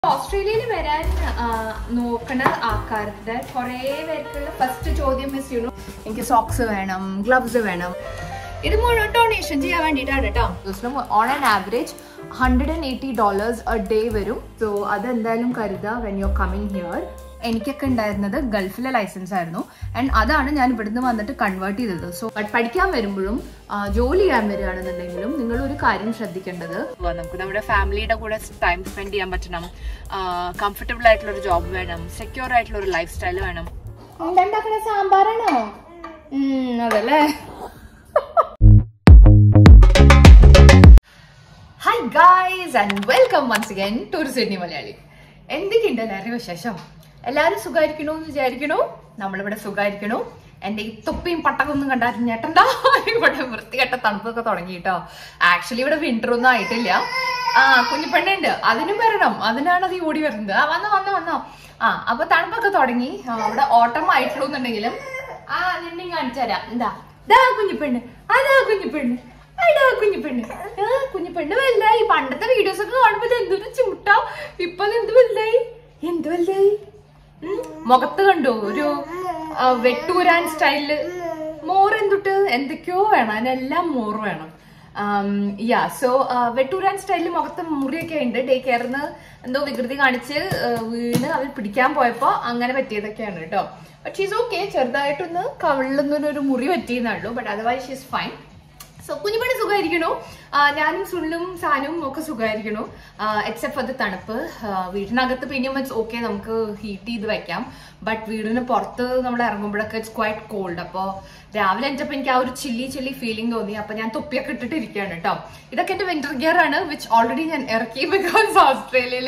ഓസ്ട്രേലിയയിൽ വരാൻ ആ, നോക്കണ ആൾക്കാരുടെ കുറേ പേർക്കുള്ള ഫസ്റ്റ് ചോദ്യം മിസ് യുണോ എനിക്ക് സോക്സ് വേണം ഗ്ലവ്സ് വേണം ഇത് മുഴുവൻ ഡൊണേഷൻ ചെയ്യാൻ വേണ്ടിയിട്ടാണ് കേട്ടോ on an average hundred and eighty dollars a day വരും സോ അതെന്തായാലും കരുതുക വെൻ യു കമ്മിങ് ഹിയർ എനിക്കൊക്കെ ഉണ്ടായിരുന്നത് ഗൾഫിലെ ലൈസൻസ് ആയിരുന്നു ആൻഡ് അതാണ് ഞാൻ ഇവിടുന്ന് വന്നിട്ട് കൺവേർട്ട് ചെയ്തത് സോ ബട്ട് പഠിക്കാൻ വരുമ്പോഴും ആ, ജോലി ചെയ്യാൻ വരികയാണെന്നുണ്ടെങ്കിലും നിങ്ങൾ ഒരു കാര്യം ശ്രദ്ധിക്കേണ്ടത് നമുക്ക് നമ്മുടെ ഫാമിലിയുടെ കൂടെ ടൈം സ്പെൻഡ് ചെയ്യാൻ പറ്റണം കംഫർട്ടബിൾ ആയിട്ടുള്ള ഒരു ജോബ് വേണം സെക്യൂർ ആയിട്ടുള്ള ഒരു ലൈഫ് സ്റ്റൈൽ വേണം ഉണ്ടാക്കണ സാമ്പാറാണോ അതല്ലേ hi guys and welcome once again to Sydney Malayali എന്തൊക്കെയുണ്ട് എല്ലാവരും വിശേഷം എല്ലാവരും സുഖമായിരിക്കണോ എന്ന് വിചാരിക്കണോ നമ്മളിവിടെ സുഖമായിരിക്കണോ എന്റെ ഈ തൊപ്പിയും പട്ടകൊന്നും കണ്ടാൽ ഞെട്ടണ്ട ഇവിടെ വൃത്തികെട്ട തണുപ്പൊക്കെ തുടങ്ങി കേട്ടോ ആക്ച്വലി ഇവിടെ വിന്റർ ഒന്നും ആയിട്ടില്ല ആ കുഞ്ഞിപ്പെണ്ണുണ്ട് അതിനും വരണം അതിനാണ് അത് ഈ ഓടി വരുന്നത് ആ വന്നോ വന്നോ വന്നോ ആ അപ്പൊ തണുപ്പൊക്കെ തുടങ്ങി ആ, ഇവിടെ ഓട്ടം ആയിട്ടുള്ളൂ എന്നുണ്ടെങ്കിലും ആ നിന്നെ കാണിച്ചു തരാം എന്താ ദാ കുഞ്ഞിപ്പെണ്ണ് അതാ കുഞ്ഞിപ്പെണ്ണ് അടാ കുഞ്ഞിപ്പെണ്ണ് ആ കുഞ്ഞിപ്പെണ്ണ് വലുതായി പണ്ടത്തെ വീഡിയോസ് ഒക്കെ കാണുമ്പോ ഇത് എന്തൊരു ചൂട്ടാ ഇപ്പൊ അത് എന്ത് വലുതായി എന്ത് വലുതായി ഉം, മുഖത്ത് കണ്ടു ഒരു ആ, വെട്ടൂരാൻ സ്റ്റൈലില് മോർ എന്തുട്ട് എന്തൊക്കെയോ വേണം അതിനെല്ലാം മോർ വേണം യാ സോ വെട്ടൂരാൻ സ്റ്റൈലിൽ മുഖത്ത് മുറിയൊക്കെ ഉണ്ട് ഡേ കെയറിന്ന് എന്തോ വികൃതി കാണിച്ച് ആ, വീണ് അവർ പിടിക്കാൻ പോയപ്പോ അങ്ങനെ പറ്റിയതൊക്കെയാണ് കേട്ടോ ബട്ട് ഷീസ് ഓക്കെ ചെറുതായിട്ടൊന്ന് കവിളിലൊന്നും ഒരു മുറി പറ്റിയെന്നുള്ളൂ but otherwise she's fine so കുഞ്ഞുപണി സുഖമായിരിക്കണു ആ, ഞാനും സുള്ളും സാനും ഒക്കെ സുഖമായിരിക്കണു എക്സെപ്റ്റ് ഫോർ ദ തണുപ്പ് ആ, വീടിനകത്ത് പിന്നെയും ഇറ്റ്സ് ഓക്കെ നമുക്ക് ഹീറ്റ് ചെയ്ത് വെക്കാം ബട്ട് വീടിന് പുറത്ത് നമ്മൾ ഇറങ്ങുമ്പോഴൊക്കെ ഇറ്റ്സ് ക്വൈറ്റ് കോൾഡ് അപ്പോൾ രാവിലെ എൻ്റെപ്പോൾ എനിക്ക് ആ ഒരു ചില്ലി ചില്ലി ഫീലിംഗ് തോന്നി അപ്പോൾ ഞാൻ തൊപ്പിയൊക്കെ ഇട്ടിട്ട് ഇരിക്കുകയാണ് കേട്ടോ ഇതൊക്കെ എൻ്റെ വിന്റർ ഗിയർ ആണ് വിച്ച് ഓൾറെഡി ഞാൻ ഇറക്കി ബിക്കോസ് ഓസ്ട്രേലിയയിൽ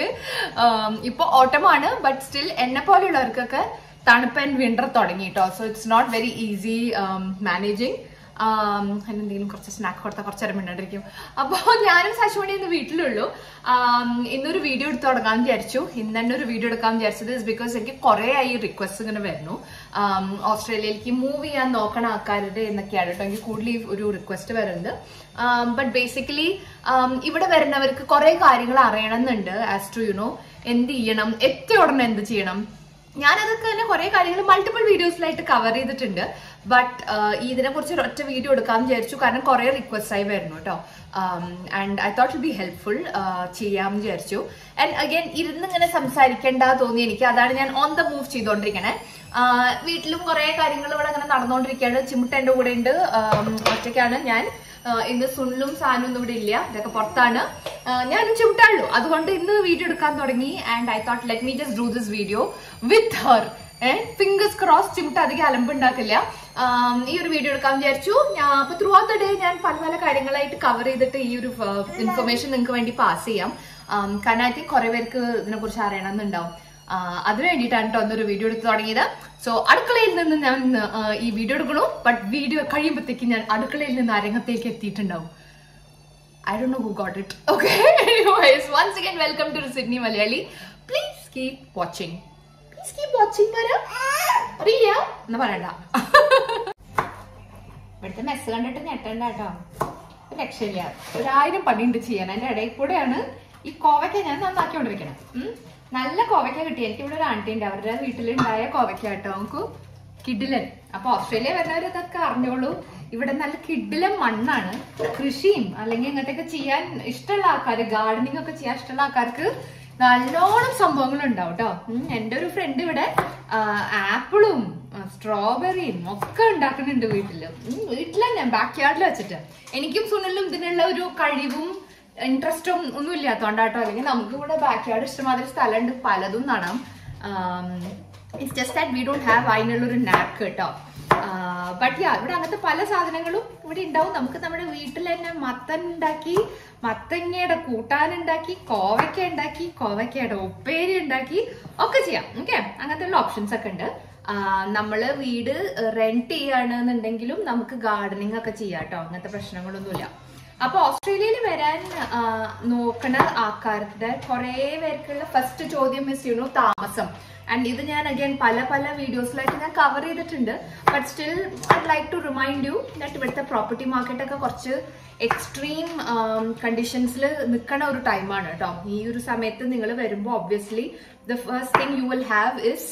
ഇപ്പോൾ ഓട്ടമാണ് ബട്ട് സ്റ്റിൽ എന്നെ പോലെയുള്ളവർക്കൊക്കെ തണുപ്പ് ആൻഡ് വിന്റർ തുടങ്ങി കേട്ടോ so it's not very easy managing എന്തെങ്കിലും കുറച്ച് സ്നാക്ക് കൊടുത്താൽ കുറച്ച് നേരം മിണ്ടാണ്ടിരിക്കും അപ്പോൾ ഞാനും ശശുമണി ഇന്ന് വീട്ടിലുള്ളൂ ആം, ഇന്നൊരു വീഡിയോ എടുത്ത് തുടങ്ങാൻ വിചാരിച്ചു ഇന്ന് തന്നെ ഒരു വീഡിയോ എടുക്കാൻ വിചാരിച്ചത് ഇസ് ബിക്കോസ് എനിക്ക് കുറേ ആയി റിക്വസ്റ്റ് ഇങ്ങനെ വരുന്നു ആം, ഓസ്ട്രേലിയയിലേക്ക് മൂവ് ചെയ്യാൻ നോക്കണ ആൾക്കാരുടെ എന്നൊക്കെയാണ് കേട്ടോ എനിക്ക് കൂടുതൽ ഈ ഒരു റിക്വസ്റ്റ് വരുന്നത് ബട്ട് ബേസിക്കലി ഇവിടെ വരുന്നവർക്ക് കുറേ കാര്യങ്ങൾ അറിയണമെന്നുണ്ട് ആസ് ടു യുനോ എന്ത് ചെയ്യണം എത്തിയ ഉടനെ എന്ത് ചെയ്യണം ഞാനതൊക്കെ തന്നെ കുറെ കാര്യങ്ങൾ മൾട്ടിപ്പിൾ വീഡിയോസിലായിട്ട് കവർ ചെയ്തിട്ടുണ്ട് ബട്ട് ഇതിനെ കുറിച്ച് ഒരൊറ്റ വീഡിയോ എടുക്കാമെന്ന് വിചാരിച്ചു കാരണം കുറെ റിക്വസ്റ്റ് ആയി വരുന്നു കേട്ടോ and I thought be helpful ചെയ്യാമെന്ന് വിചാരിച്ചു ആൻഡ് അഗൈൻ ഇരുന്ന് ഇങ്ങനെ സംസാരിക്കേണ്ട തോന്നി എനിക്ക് അതാണ് ഞാൻ ഓൺ ദ മൂവ് ചെയ്തുകൊണ്ടിരിക്കണേ ആഹ് വീട്ടിലും കുറെ കാര്യങ്ങൾ ഇവിടെ അങ്ങനെ നടന്നുകൊണ്ടിരിക്കുകയാണ് ചിമുട്ട എൻ്റെ കൂടെ ഉണ്ട് ആം, ഒറ്റയ്ക്കാണ് ഞാൻ ആഹ് ഇന്ന് സുള്ളും സാനും ഒന്നും ഇവിടെ ഇല്ല ഇതൊക്കെ പുറത്താണ് ആഹ് ഞാനും ചുമട്ടാളൂ അതുകൊണ്ട് ഇന്ന് വീഡിയോ എടുക്കാൻ തുടങ്ങി and I thought let me just do this video with her fingers cross ചിമുട്ട അധികം അലമ്പുണ്ടാക്കില്ല ആം, ഈ ഒരു വീഡിയോ എടുക്കാൻ വിചാരിച്ചു ഞാൻ അപ്പൊ ത്രൂ ഔട്ട് ദ ഡേ ഞാൻ പല പല കാര്യങ്ങളായിട്ട് കവർ ചെയ്തിട്ട് ഈ ഒരു ഇൻഫർമേഷൻ നിങ്ങൾക്ക് വേണ്ടി പാസ് ചെയ്യാം ആം, കാരണം ഐ തിങ്ക് കുറെ പേർക്ക് ഇതിനെ കുറിച്ച് അറിയണമെന്നുണ്ടാവും ആഹ് അതിനു വേണ്ടിയിട്ടാണ് കേട്ടോ ഒന്നൊരു വീഡിയോ എടുത്ത് തുടങ്ങിയത് സോ അടുക്കളയിൽ നിന്ന് ഞാൻ ആഹ് ഈ വീഡിയോ എടുക്കണു ബട്ട് വീഡിയോ കഴിയുമ്പോഴത്തേക്ക് ഞാൻ അടുക്കളയിൽ നിന്ന് അരങ്ങത്തേക്ക് എത്തിയിട്ടുണ്ടാവും I do know who got it okay once again welcome to Sydney Malayali please keep watching please keep watching വരാ അറിയില്ല എന്നാ പറയണ്ട ഇവിടുത്തെ മെസ്സ് കണ്ടിട്ട് ഞെട്ടണ്ട കേട്ടോ ഒരു രക്ഷയില്ല ഒരായിരം പണിയുണ്ട് ചെയ്യാൻ അതിന്റെ ഇടയിൽ കൂടെയാണ് ഈ കോവയ്ക്ക ഞാൻ നന്നാക്കിക്കൊണ്ടിരിക്കണം ഉം. നല്ല കോവയ്ക്ക കിട്ടി എനിക്ക് ഇവിടെ ഒരു ആണ്ടി ഉണ്ട് അവരുടെ വീട്ടിലുണ്ടായ കോവയ്ക്ക കേട്ടോ നമുക്ക് കിഡിലൻ അപ്പൊ ഓസ്ട്രേലിയ വരുന്നവർ ഇതൊക്കെ അറിഞ്ഞോളൂ ഇവിടെ നല്ല കിഡിലൻ മണ്ണാണ് കൃഷിയും അല്ലെങ്കിൽ ഇങ്ങനത്തെയൊക്കെ ചെയ്യാൻ ഇഷ്ടമുള്ള ആൾക്കാർ ഗാർഡനിങ് ഒക്കെ ചെയ്യാൻ ഇഷ്ടമുള്ള ആൾക്കാർക്ക് നല്ലോണം സംഭവങ്ങൾ ഉണ്ടാവും കേട്ടോ എന്റെ ഒരു ഫ്രണ്ട് ഇവിടെ ആപ്പിളും സ്ട്രോബെറിയും ഒക്കെ ഉണ്ടാക്കുന്നുണ്ട് വീട്ടില് ഉം, വീട്ടിൽ തന്നെ ബാക്ക് യാർഡിൽ വെച്ചിട്ട് എനിക്കും സുനിലും ഇതിനുള്ള ഒരു കഴിവും ഇൻട്രസ്റ്റും ഒന്നും ഇല്ലാത്തോണ്ടാട്ടോ അല്ലെങ്കിൽ നമുക്ക് ഇവിടെ ബാക്ക് യാർഡ് ഇഷ്ടമാതിരി സ്ഥലമുണ്ട് പലതും നടാം it's just that we don't have അതിനുള്ള ഒരു നാക്ക് കേട്ടോ ബട്ട് യാ ഇവിടെ അങ്ങനത്തെ പല സാധനങ്ങളും ഇവിടെ ഉണ്ടാവും നമുക്ക് നമ്മുടെ വീട്ടിൽ തന്നെ മത്തൻ ഉണ്ടാക്കി മത്തങ്ങയുടെ കൂട്ടാനുണ്ടാക്കി കോവയ്ക്ക ഉണ്ടാക്കി കോവയ്ക്കയുടെ ഉപ്പേരി ഉണ്ടാക്കി ഒക്കെ ചെയ്യാം ഓക്കെ അങ്ങനത്തെ ഉള്ള ഓപ്ഷൻസ് ഒക്കെ ഉണ്ട് ആ, നമ്മള് വീട് റെന്റ് ചെയ്യുകയാണെന്നുണ്ടെങ്കിലും നമുക്ക് ഗാർഡനിങ് ഒക്കെ ചെയ്യാം കേട്ടോ അങ്ങനത്തെ പ്രശ്നങ്ങളൊന്നുമില്ല അപ്പൊ ഓസ്ട്രേലിയയിൽ വരാൻ ആ, നോക്കണ ആൾക്കാരുടെ കുറെ പേർക്കുള്ള ഫസ്റ്റ് ചോദ്യം മിസ് യുനോ താമസം ആൻഡ് ഇത് ഞാൻ അഗൈൻ പല പല വീഡിയോസിലായിട്ട് ഞാൻ കവർ ചെയ്തിട്ടുണ്ട് but still I like to remind you that ഇവിടുത്തെ പ്രോപ്പർട്ടി മാർക്കറ്റ് ഒക്കെ കുറച്ച് എക്സ്ട്രീം കണ്ടീഷൻസിൽ നിൽക്കണ ഒരു ടൈമാണ് കേട്ടോ ഈ ഒരു സമയത്ത് നിങ്ങൾ വരുമ്പോൾ obviously the first thing you will have is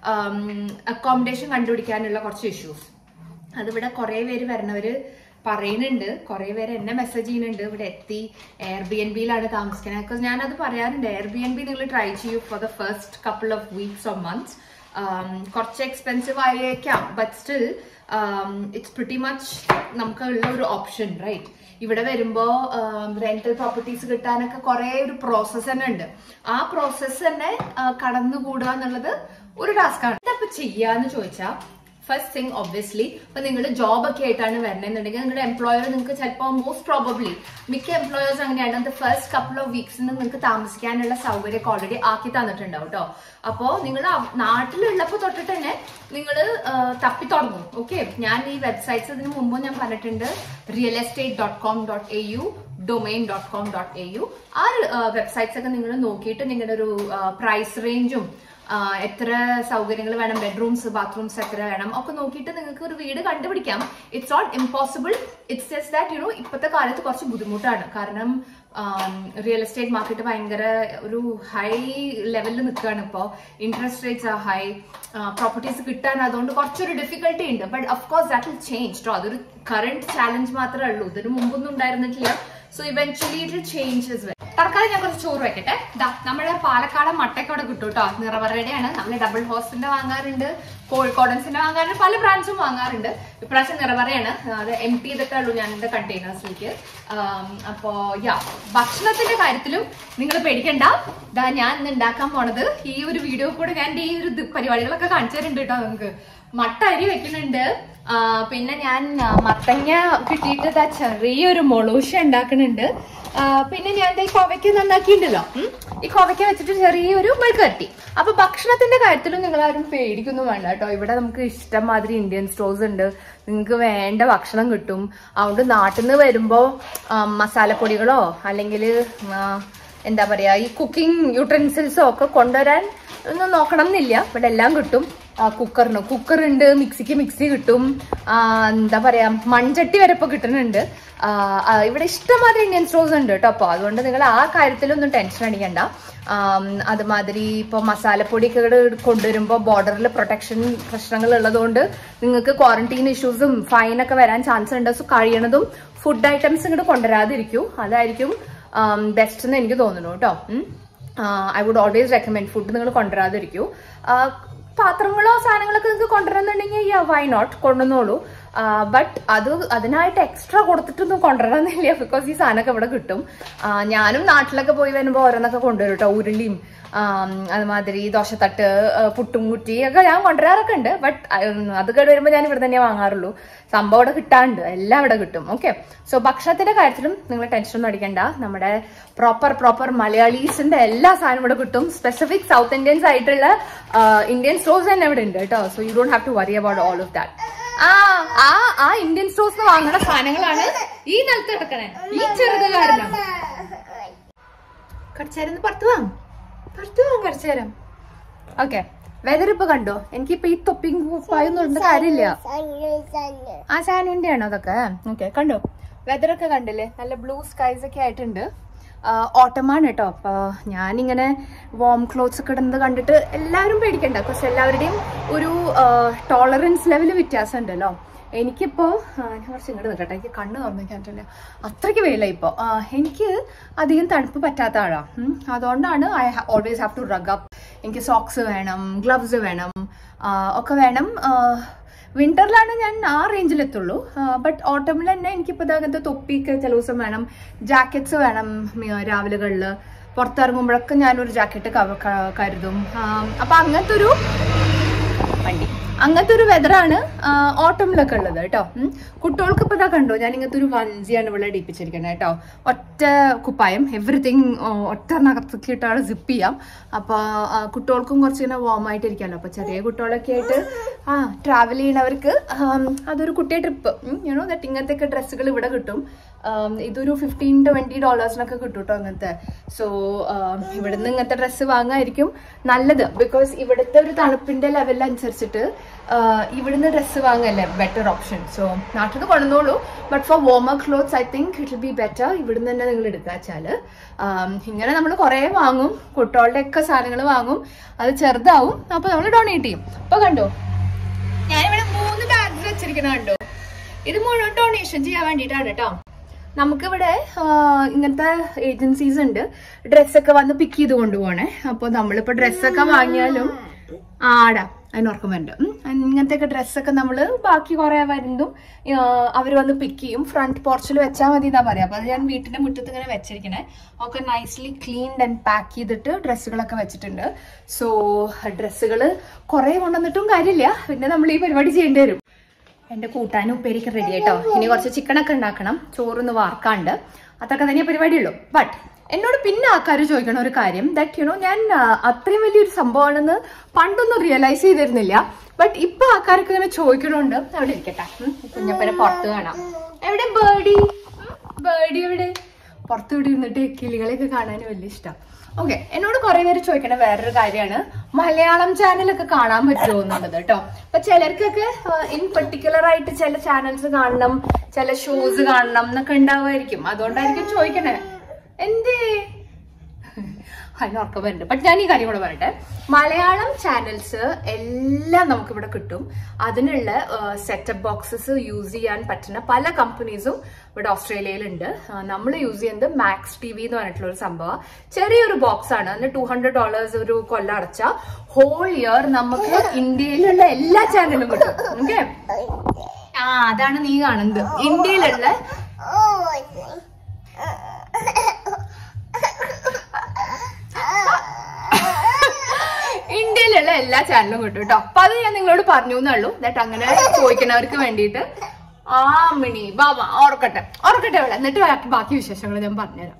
accommodation കണ്ടുപിടിക്കാനുള്ള കുറച്ച് ഇഷ്യൂസ് അതിവിടെ കുറെ പേര് വരണവര് പറയുന്നുണ്ട് കുറെ പേര് എന്നെ മെസ്സേജ് ചെയ്യുന്നുണ്ട് ഇവിടെ എത്തി എയർ ബി എൻ ബിയിലാണ് താമസിക്കുന്നത് ബിക്കോസ് ഞാനത് പറയാറുണ്ട് എയർ ബി എൻ ബി നിങ്ങൾ ട്രൈ ചെയ്യൂ for the first couple of weeks or months കുറച്ച് എക്സ്പെൻസീവ് ആയേക്കാം but still it's pretty much നമുക്ക് ഉള്ള ഒരു ഓപ്ഷൻ റൈറ്റ് ഇവിടെ വരുമ്പോ റെന്റൽ പ്രോപ്പർട്ടീസ് കിട്ടാനൊക്കെ കുറെ ഒരു പ്രോസസ്സ് തന്നെ ഉണ്ട് ആ പ്രോസസ്സ് തന്നെ ആ, കടന്നുകൂടുക എന്നുള്ളത് ഒരു ടാസ്ക്കാണ് ഇതപ്പോ ചെയ്യാന്ന് ചോദിച്ചാൽ ഫസ്റ്റ് തിങ് ഒബ്വിയസ്ലി ഇപ്പൊ നിങ്ങൾ ജോബ് ഒക്കെ ആയിട്ടാണ് വരണമെന്നുണ്ടെങ്കിൽ നിങ്ങളുടെ എംപ്ലോയർ നിങ്ങൾക്ക് ചിലപ്പോൾ മോസ്റ്റ് പ്രോബബ്ലി മിക്ക എംപ്ലോയേഴ്സ് അങ്ങനെയാണ് ഫസ്റ്റ് കപ്പിൾ ഓഫ് വീക്സിന് നിങ്ങൾക്ക് താമസിക്കാനുള്ള സൗകര്യം ഓൾറെഡി ആക്കി തന്നിട്ടുണ്ടാവും കേട്ടോ അപ്പോ നിങ്ങൾ നാട്ടിലുള്ളപ്പോൾ തൊട്ടിട്ട് തന്നെ നിങ്ങൾ തപ്പി തുടങ്ങും ഓക്കെ ഞാൻ ഈ വെബ്സൈറ്റ്സ് ഇതിന് മുമ്പ് ഞാൻ പറഞ്ഞിട്ടുണ്ട് real estate dot com dot A U domain dot com dot A U ആ വെബ്സൈറ്റ്സ് ഒക്കെ നിങ്ങൾ നോക്കിയിട്ട് നിങ്ങളുടെ ഒരു പ്രൈസ് റേഞ്ചും ആ, എത്ര സൗകര്യങ്ങൾ വേണം ബെഡ്റൂംസ് ബാത്റൂംസ് എത്ര വേണം ഒക്കെ നോക്കിയിട്ട് നിങ്ങൾക്ക് ഒരു വീട് കണ്ടുപിടിക്കാം it's not impossible it's just that you know ഇപ്പോഴത്തെ കാലത്ത് കുറച്ച് ബുദ്ധിമുട്ടാണ് കാരണം റിയൽ എസ്റ്റേറ്റ് മാർക്കറ്റ് ഭയങ്കര ഒരു ഹൈ ലെവലിൽ നിൽക്കുകയാണ് ഇപ്പോൾ ഇൻട്രസ്റ്റ് റേറ്റ്സ് ആ ഹൈ പ്രോപ്പർട്ടീസ് കിട്ടാൻ അതുകൊണ്ട് കുറച്ചൊരു ഡിഫിക്കൽട്ടി ഉണ്ട് but of course that will change കേട്ടോ അതൊരു കറണ്ട് ചാലഞ്ച് മാത്രമേ ഉള്ളൂ ഇതിന് മുമ്പൊന്നും ഉണ്ടായിരുന്നിട്ടില്ല so eventually it will changes well തൽക്കാലം ഞാൻ കുറച്ച് ചോറ് വെക്കട്ടെ ദാ നമ്മുടെ പാലക്കാട് മട്ടയ്ക്ക് അവിടെ കിട്ടും കേട്ടോ നിറവറയുടെയാണ് നമ്മൾ ഡബിൾ ഹോസിന്റെ വാങ്ങാറുണ്ട് കോഴിക്കോടൻസിന്റെ വാങ്ങാറുണ്ട് പല ബ്രാൻഡ്സും വാങ്ങാറുണ്ട് ഇപ്രാവശ്യം നിറവറയാണ് അത് എം ടി ചെയ്തിട്ടേ ഉള്ളൂ ഞാൻ എന്റെ കണ്ടെയ്നേഴ്സിലേക്ക് അപ്പോ യാ ഭക്ഷണത്തിന്റെ കാര്യത്തിലും നിങ്ങൾ പേടിക്കണ്ട ദാ ഞാൻ ഇന്ന് ഉണ്ടാക്കാൻ പോണത് ഈ ഒരു വീഡിയോ കൂടെ ഞാൻ ഈ ഒരു ഇത് പരിപാടികളൊക്കെ കാണിച്ചു തരുന്നുണ്ട് കേട്ടോ നിങ്ങൾക്ക് മട്ട അരി വെക്കുന്നുണ്ട് ആ, പിന്നെ ഞാൻ ആ, മത്തങ്ങ കിട്ടിയിട്ട് ദാ ചെറിയൊരു മൊളൂഷ ഉണ്ടാക്കുന്നുണ്ട് ആ, പിന്നെ ഞാൻ ദാ ഈ കോവയ്ക്ക നന്നാക്കിയിട്ടുണ്ടല്ലോ ഉം. ഈ കോവയ്ക്ക വെച്ചിട്ട് ചെറിയൊരു മെഴുക്കുവരട്ടി അപ്പൊ ഭക്ഷണത്തിന്റെ കാര്യത്തിലും നിങ്ങൾ ആരും പേടിക്കൊന്നും വേണ്ട കേട്ടോ ഇവിടെ നമുക്ക് ഇഷ്ടം മാതിരി ഇന്ത്യൻ സ്റ്റോഴ്സ് ഉണ്ട് നിങ്ങൾക്ക് വേണ്ട ഭക്ഷണം കിട്ടും അതുകൊണ്ട് നാട്ടിൽ നിന്ന് വരുമ്പോ ആ, മസാലപ്പൊടികളോ അല്ലെങ്കിൽ എന്താ പറയാ ഈ കുക്കിംഗ് യൂട്ടൻസിൽസോ ഒക്കെ കൊണ്ടുവരാൻ ഒന്നും നോക്കണം എന്നില്ല ഇവിടെ എല്ലാം കിട്ടും ആ, കുക്കറിന് കുക്കർ ഉണ്ട് മിക്സിക്ക് മിക്സി കിട്ടും ആ, എന്താ പറയാ മൺചട്ടി വരെ ഇപ്പൊ കിട്ടുന്നുണ്ട് ആ, ആ, ഇവിടെ ഇഷ്ടംമാതിരി ഇന്ത്യൻ സ്റ്റോഴ്സ് ഉണ്ട് കേട്ടോ അപ്പൊ അതുകൊണ്ട് നിങ്ങൾ ആ കാര്യത്തിലൊന്നും ടെൻഷൻ അടിക്കണ്ട ആം, അതുമാതിരി ഇപ്പൊ മസാലപ്പൊടിയൊക്കെ ഇവിടെ കൊണ്ടുവരുമ്പോൾ ബോർഡറിൽ പ്രൊട്ടക്ഷൻ പ്രശ്നങ്ങൾ ഉള്ളതുകൊണ്ട് നിങ്ങൾക്ക് ക്വാറന്റീൻ ഇഷ്യൂസും ഫൈനൊക്കെ വരാൻ ചാൻസ് ഉണ്ട് സോ കഴിയണതും ഫുഡ് ഐറ്റംസ് ഇങ്ങോട്ട് കൊണ്ടുവരാതിരിക്കൂ അതായിരിക്കും ബെസ്റ്റ് എന്ന് എനിക്ക് തോന്നുന്നു കേട്ടോ I would always recommend food നിങ്ങൾ കൊണ്ടുവരാതിരിക്കൂ ആ, പാത്രങ്ങളോ സാധനങ്ങളൊക്കെ നിങ്ങൾക്ക് കൊണ്ടുവരുന്നുണ്ടെങ്കിൽ യാ വൈ നോട്ട് കൊണ്ടുവന്നോളൂ ബട്ട് അത് അതിനായിട്ട് എക്സ്ട്രാ കൊടുത്തിട്ടൊന്നും കൊണ്ടുവരണമെന്നില്ല ബിക്കോസ് ഈ സാധനമൊക്കെ ഇവിടെ കിട്ടും ആ, ഞാനും നാട്ടിലൊക്കെ പോയി വരുമ്പോൾ ഓരോന്നൊക്കെ കൊണ്ടുവരും കേട്ടോ ഉരുളിയും ആം, അതുമാതിരി ദോശത്തട്ട് ആ, പുട്ടും കുറ്റി ഒക്കെ ഞാൻ കൊണ്ടുവരാറൊക്കെ ഉണ്ട് ബട്ട് അത് കേട് വരുമ്പോൾ ഞാൻ ഇവിടെ തന്നെ വാങ്ങാറുള്ളൂ സംഭവം ഇവിടെ കിട്ടാണ്ട് എല്ലാം ഇവിടെ കിട്ടും ഓക്കെ സോ ഭക്ഷണത്തിന്റെ കാര്യത്തിലും നിങ്ങൾ ടെൻഷൻ ഒന്നും അടിക്കണ്ട നമ്മുടെ പ്രോപ്പർ പ്രോപ്പർ മലയാളീസിന്റെ എല്ലാ സാധനവും ഇവിടെ കിട്ടും സ്പെസിഫിക് സൗത്ത് ഇന്ത്യൻസ് ആയിട്ടുള്ള ഇന്ത്യൻ സ്റ്റോഴ്സ് തന്നെ ഇവിടെ ഉണ്ട് കേട്ടോ so you don't have to worry about all of that ആ ആ ആ ഇന്ത്യൻ സ്റ്റോഴ്സ് വാങ്ങുന്ന സാധനങ്ങളാണ് ഈ നിലത്ത് കിടക്കണേ ഈ ചെറുത് കാരണം കടിച്ചേരം പുറത്തു വാങ്ങ പുറത്തു വാങ്ങ കടിച്ചേരം ഓക്കെ വെതർ ഇപ്പൊ കണ്ടോ എനിക്കിപ്പോ ഈ തൊപ്പിങ് കുപ്പായൊന്നും ഇടേണ്ട കാര്യമില്ല ആ സാനുവിന്റെ ആണോ അതൊക്കെ ഓക്കെ കണ്ടോ വെതർ ഒക്കെ കണ്ടില്ലേ നല്ല ബ്ലൂ സ്കൈസ് ഒക്കെ ആയിട്ടുണ്ട് ഓട്ടമാണ് കേട്ടോ അപ്പൊ ഞാനിങ്ങനെ വാം ക്ലോത്ത്സ് ഒക്കെ ഇടുന്നത് കണ്ടിട്ട് എല്ലാവരും പേടിക്കണ്ട ബിക്കോസ് എല്ലാവരുടെയും ഒരു ടോളറൻസ് ലെവൽ വ്യത്യാസം ഉണ്ടല്ലോ എനിക്കിപ്പോ ആ, ഞാൻ കുറച്ച് ഇങ്ങോട്ട് നിൽക്കട്ടെ എനിക്ക് കണ്ണ് തുറന്നിക്കാനിട്ടില്ല അത്രയ്ക്ക് വെയിലായി ഇപ്പോ ആ, എനിക്ക് അധികം തണുപ്പ് പറ്റാത്ത ആളാ ഉം. അതുകൊണ്ടാണ് I always have to rug up എനിക്ക് സോക്സ് വേണം ഗ്ലവ്സ് വേണം ആ, ഒക്കെ വേണം വിന്ററിലാണ് ഞാൻ ആ റേഞ്ചിൽ എത്തുള്ളൂ ബട്ട് ഓട്ടമിൽ തന്നെ എനിക്കിപ്പോൾ അങ്ങനത്തെ തൊപ്പിയൊക്കെ ചില ദിവസം വേണം ജാക്കറ്റ്സ് വേണം മി- രാവിലെകളിൽ പുറത്തിറങ്ങുമ്പോഴൊക്കെ ഞാനൊരു ജാക്കറ്റ് കരുതും ആ, അപ്പൊ അങ്ങനത്തെ ഒരു വണ്ടി അങ്ങനത്തെ ഒരു വെതറാണ് ഓട്ടമിലൊക്കെ ഉള്ളത് കേട്ടോ ഉം. കുട്ടികൾക്ക് ഇപ്പൊ ഇതാ കണ്ടോ ഞാൻ ഇങ്ങനത്തെ ഒരു വഞ്ചിയാണ് ഇവിടെ ഇടിപ്പിച്ചിരിക്കുന്നത് കേട്ടോ ഒറ്റ കുപ്പായം എവറിത്തിങ് ഒറ്റ നകത്തേക്ക് ഇട്ടാണ് സിപ്പ് ചെയ്യാം അപ്പൊ ആ, കുട്ടികൾക്കും കുറച്ച് ഇങ്ങനെ വാം ആയിട്ട് ഇരിക്കാമല്ലോ അപ്പൊ ചെറിയ കുട്ടികളൊക്കെ ആയിട്ട് ആ ട്രാവൽ ചെയ്യണവർക്ക് ആം, അതൊരു കുട്ടിയെ ട്രിപ്പ് യുണോ ദറ്റ് ഇങ്ങനത്തെ ഒക്കെ ഡ്രസ്സുകൾ ഇവിടെ കിട്ടും ആം, ഇതൊരു ഫിഫ്റ്റീൻ ട്വന്റി ഡോളേഴ്സിനൊക്കെ കിട്ടും കേട്ടോ അങ്ങനത്തെ സോ ഇവിടുന്ന് ഇങ്ങനത്തെ ഡ്രസ്സ് വാങ്ങായിരിക്കും നല്ലത് ബിക്കോസ് ഇവിടുത്തെ ഒരു തണുപ്പിന്റെ ലെവൽ അനുസരിച്ചിട്ട് ആ, ഇവിടുന്ന് ഡ്രസ്സ് വാങ്ങല്ലേ ബെറ്റർ ഓപ്ഷൻ സോ നാട്ടിൽ നിന്ന് കൊണ്ടുവന്നോളൂ but for warmer clothes I think it will be better ഇവിടുന്ന് തന്നെ നിങ്ങൾ എടുക്കുക വെച്ചാല് ആം, ഇങ്ങനെ നമ്മൾ കുറേ വാങ്ങും കുട്ടികളുടെ ഒക്കെ സാധനങ്ങൾ വാങ്ങും അത് ചെറുതാവും അപ്പൊ നമ്മൾ ഡൊണേറ്റ് ചെയ്യും അപ്പൊ കണ്ടോ ഞാനിവിടെ മൂന്ന് ബാഗ്സ് വെച്ചിരിക്കുന്നത് കണ്ടോ ഇത് മുഴുവൻ ഡൊണേഷൻ ചെയ്യാൻ വേണ്ടിയിട്ടാണ് കേട്ടോ നമുക്കിവിടെ ആ, ഇങ്ങനത്തെ ഏജൻസീസ് ഉണ്ട് ഡ്രസ്സൊക്കെ വന്ന് പിക്ക് ചെയ്ത് കൊണ്ടുപോകണേ അപ്പോൾ നമ്മളിപ്പോൾ ഡ്രസ്സൊക്കെ വാങ്ങിയാലും ആടാ അതിനോർക്കം വരണ്ട ഇങ്ങനത്തെ ഒക്കെ ഡ്രസ്സൊക്കെ നമ്മൾ ബാക്കി കുറേ വരുന്നതും അവർ വന്ന് പിക്ക് ചെയ്യും ഫ്രണ്ട് പോർച്ചിൽ വെച്ചാൽ മതി എന്നാ പറയാം അപ്പോൾ അത് ഞാൻ വീട്ടിന്റെ മുറ്റത്ത് ഇങ്ങനെ വെച്ചിരിക്കണേ ഒക്കെ നൈസ്ലി ക്ലീൻഡ് ആൻഡ് പാക്ക് ചെയ്തിട്ട് ഡ്രസ്സുകളൊക്കെ വെച്ചിട്ടുണ്ട് സോ ഡ്രസ്സുകൾ കുറേ കൊണ്ടുവന്നിട്ടും കാര്യമില്ല പിന്നെ നമ്മൾ ഈ പരിപാടി ചെയ്യേണ്ടി വരും എന്റെ കൂട്ടാനും ഉപ്പേരിക്ക് റെഡി ആയിട്ടോ ഇനി കുറച്ച് ചിക്കനൊക്കെ ഉണ്ടാക്കണം ചോറൊന്ന് വാർക്കാണ്ട് അതൊക്കെ തന്നെ പരിപാടിയുള്ളൂ ബട്ട് എന്നോട് പിന്നെ ആൾക്കാർ ചോദിക്കണ ഒരു കാര്യം ദാറ്റ് യുനോ ഞാൻ ആ, അത്രയും വലിയൊരു സംഭവമാണെന്ന് പണ്ടൊന്നും റിയലൈസ് ചെയ്തിരുന്നില്ല ബട്ട് ഇപ്പൊ ആൾക്കാരൊക്കെ ഇങ്ങനെ ചോദിക്കണോണ്ട് അവിടെ ഇരിക്കട്ടെ ഉം, കുഞ്ഞപ്പനെ പുറത്ത് കാണാം എവിടെ ബേഡി ബേഡി എവിടെ പുറത്ത് ഇവിടെ ഇരുന്നിട്ട് കിളികളെയൊക്കെ കാണാൻ വലിയ ഇഷ്ടം ഓക്കെ എന്നോട് കുറെ പേര് ചോദിക്കണ വേറൊരു കാര്യമാണ് മലയാളം ചാനലൊക്കെ കാണാൻ പറ്റുമോ എന്നുള്ളത് കേട്ടോ അപ്പൊ ചിലർക്കൊക്കെ ഇൻ പെർട്ടിക്കുലർ ആയിട്ട് ചില ചാനൽസ് കാണണം ചില ഷോസ് കാണണം എന്നൊക്കെ ഉണ്ടാവുമായിരിക്കും അതുകൊണ്ടായിരിക്കും ചോദിക്കണേ എന്തേ അതിനോർക്കം വരുന്നുണ്ട് ബട്ട് ഞാൻ ഈ കാര്യം കൂടെ പറയട്ടെ മലയാളം ചാനൽസ് എല്ലാം നമുക്ക് ഇവിടെ കിട്ടും അതിനുള്ള സെറ്റപ്പ് ബോക്സസ് യൂസ് ചെയ്യാൻ പറ്റുന്ന പല കമ്പനീസും ഇവിടെ ഓസ്ട്രേലിയയിലുണ്ട് നമ്മൾ യൂസ് ചെയ്യുന്നത് മാക്സ് ടി വി എന്ന് പറഞ്ഞിട്ടുള്ള ഒരു സംഭവം ചെറിയൊരു ബോക്സ് ആണ് അതിന് ടു ഹൺഡ്രഡ് ഡോളേഴ്സ് ഒരു കൊല്ലം അടച്ച ഹോൾ ഇയർ നമുക്ക് ഇന്ത്യയിലുള്ള എല്ലാ ചാനലും കിട്ടും ഓക്കെ ആ അതാണ് നീ കാണുന്നത് ഇന്ത്യയിലുള്ള ഇന്ത്യയിലുള്ള എല്ലാ ചാനലും കിട്ടും കേട്ടോ അപ്പൊ അത് ഞാൻ നിങ്ങളോട് പറഞ്ഞു എന്നുള്ളൂ ദാറ്റ് അങ്ങനെ ചോദിക്കുന്നവർക്ക് വേണ്ടിയിട്ട് ആ മിണി ബാബ ഓർക്കട്ടെ ഓർക്കട്ടെ ഇവിടെ എന്നിട്ട് ബാക്കി ബാക്കി വിശേഷങ്ങൾ ഞാൻ പറഞ്ഞുതരാം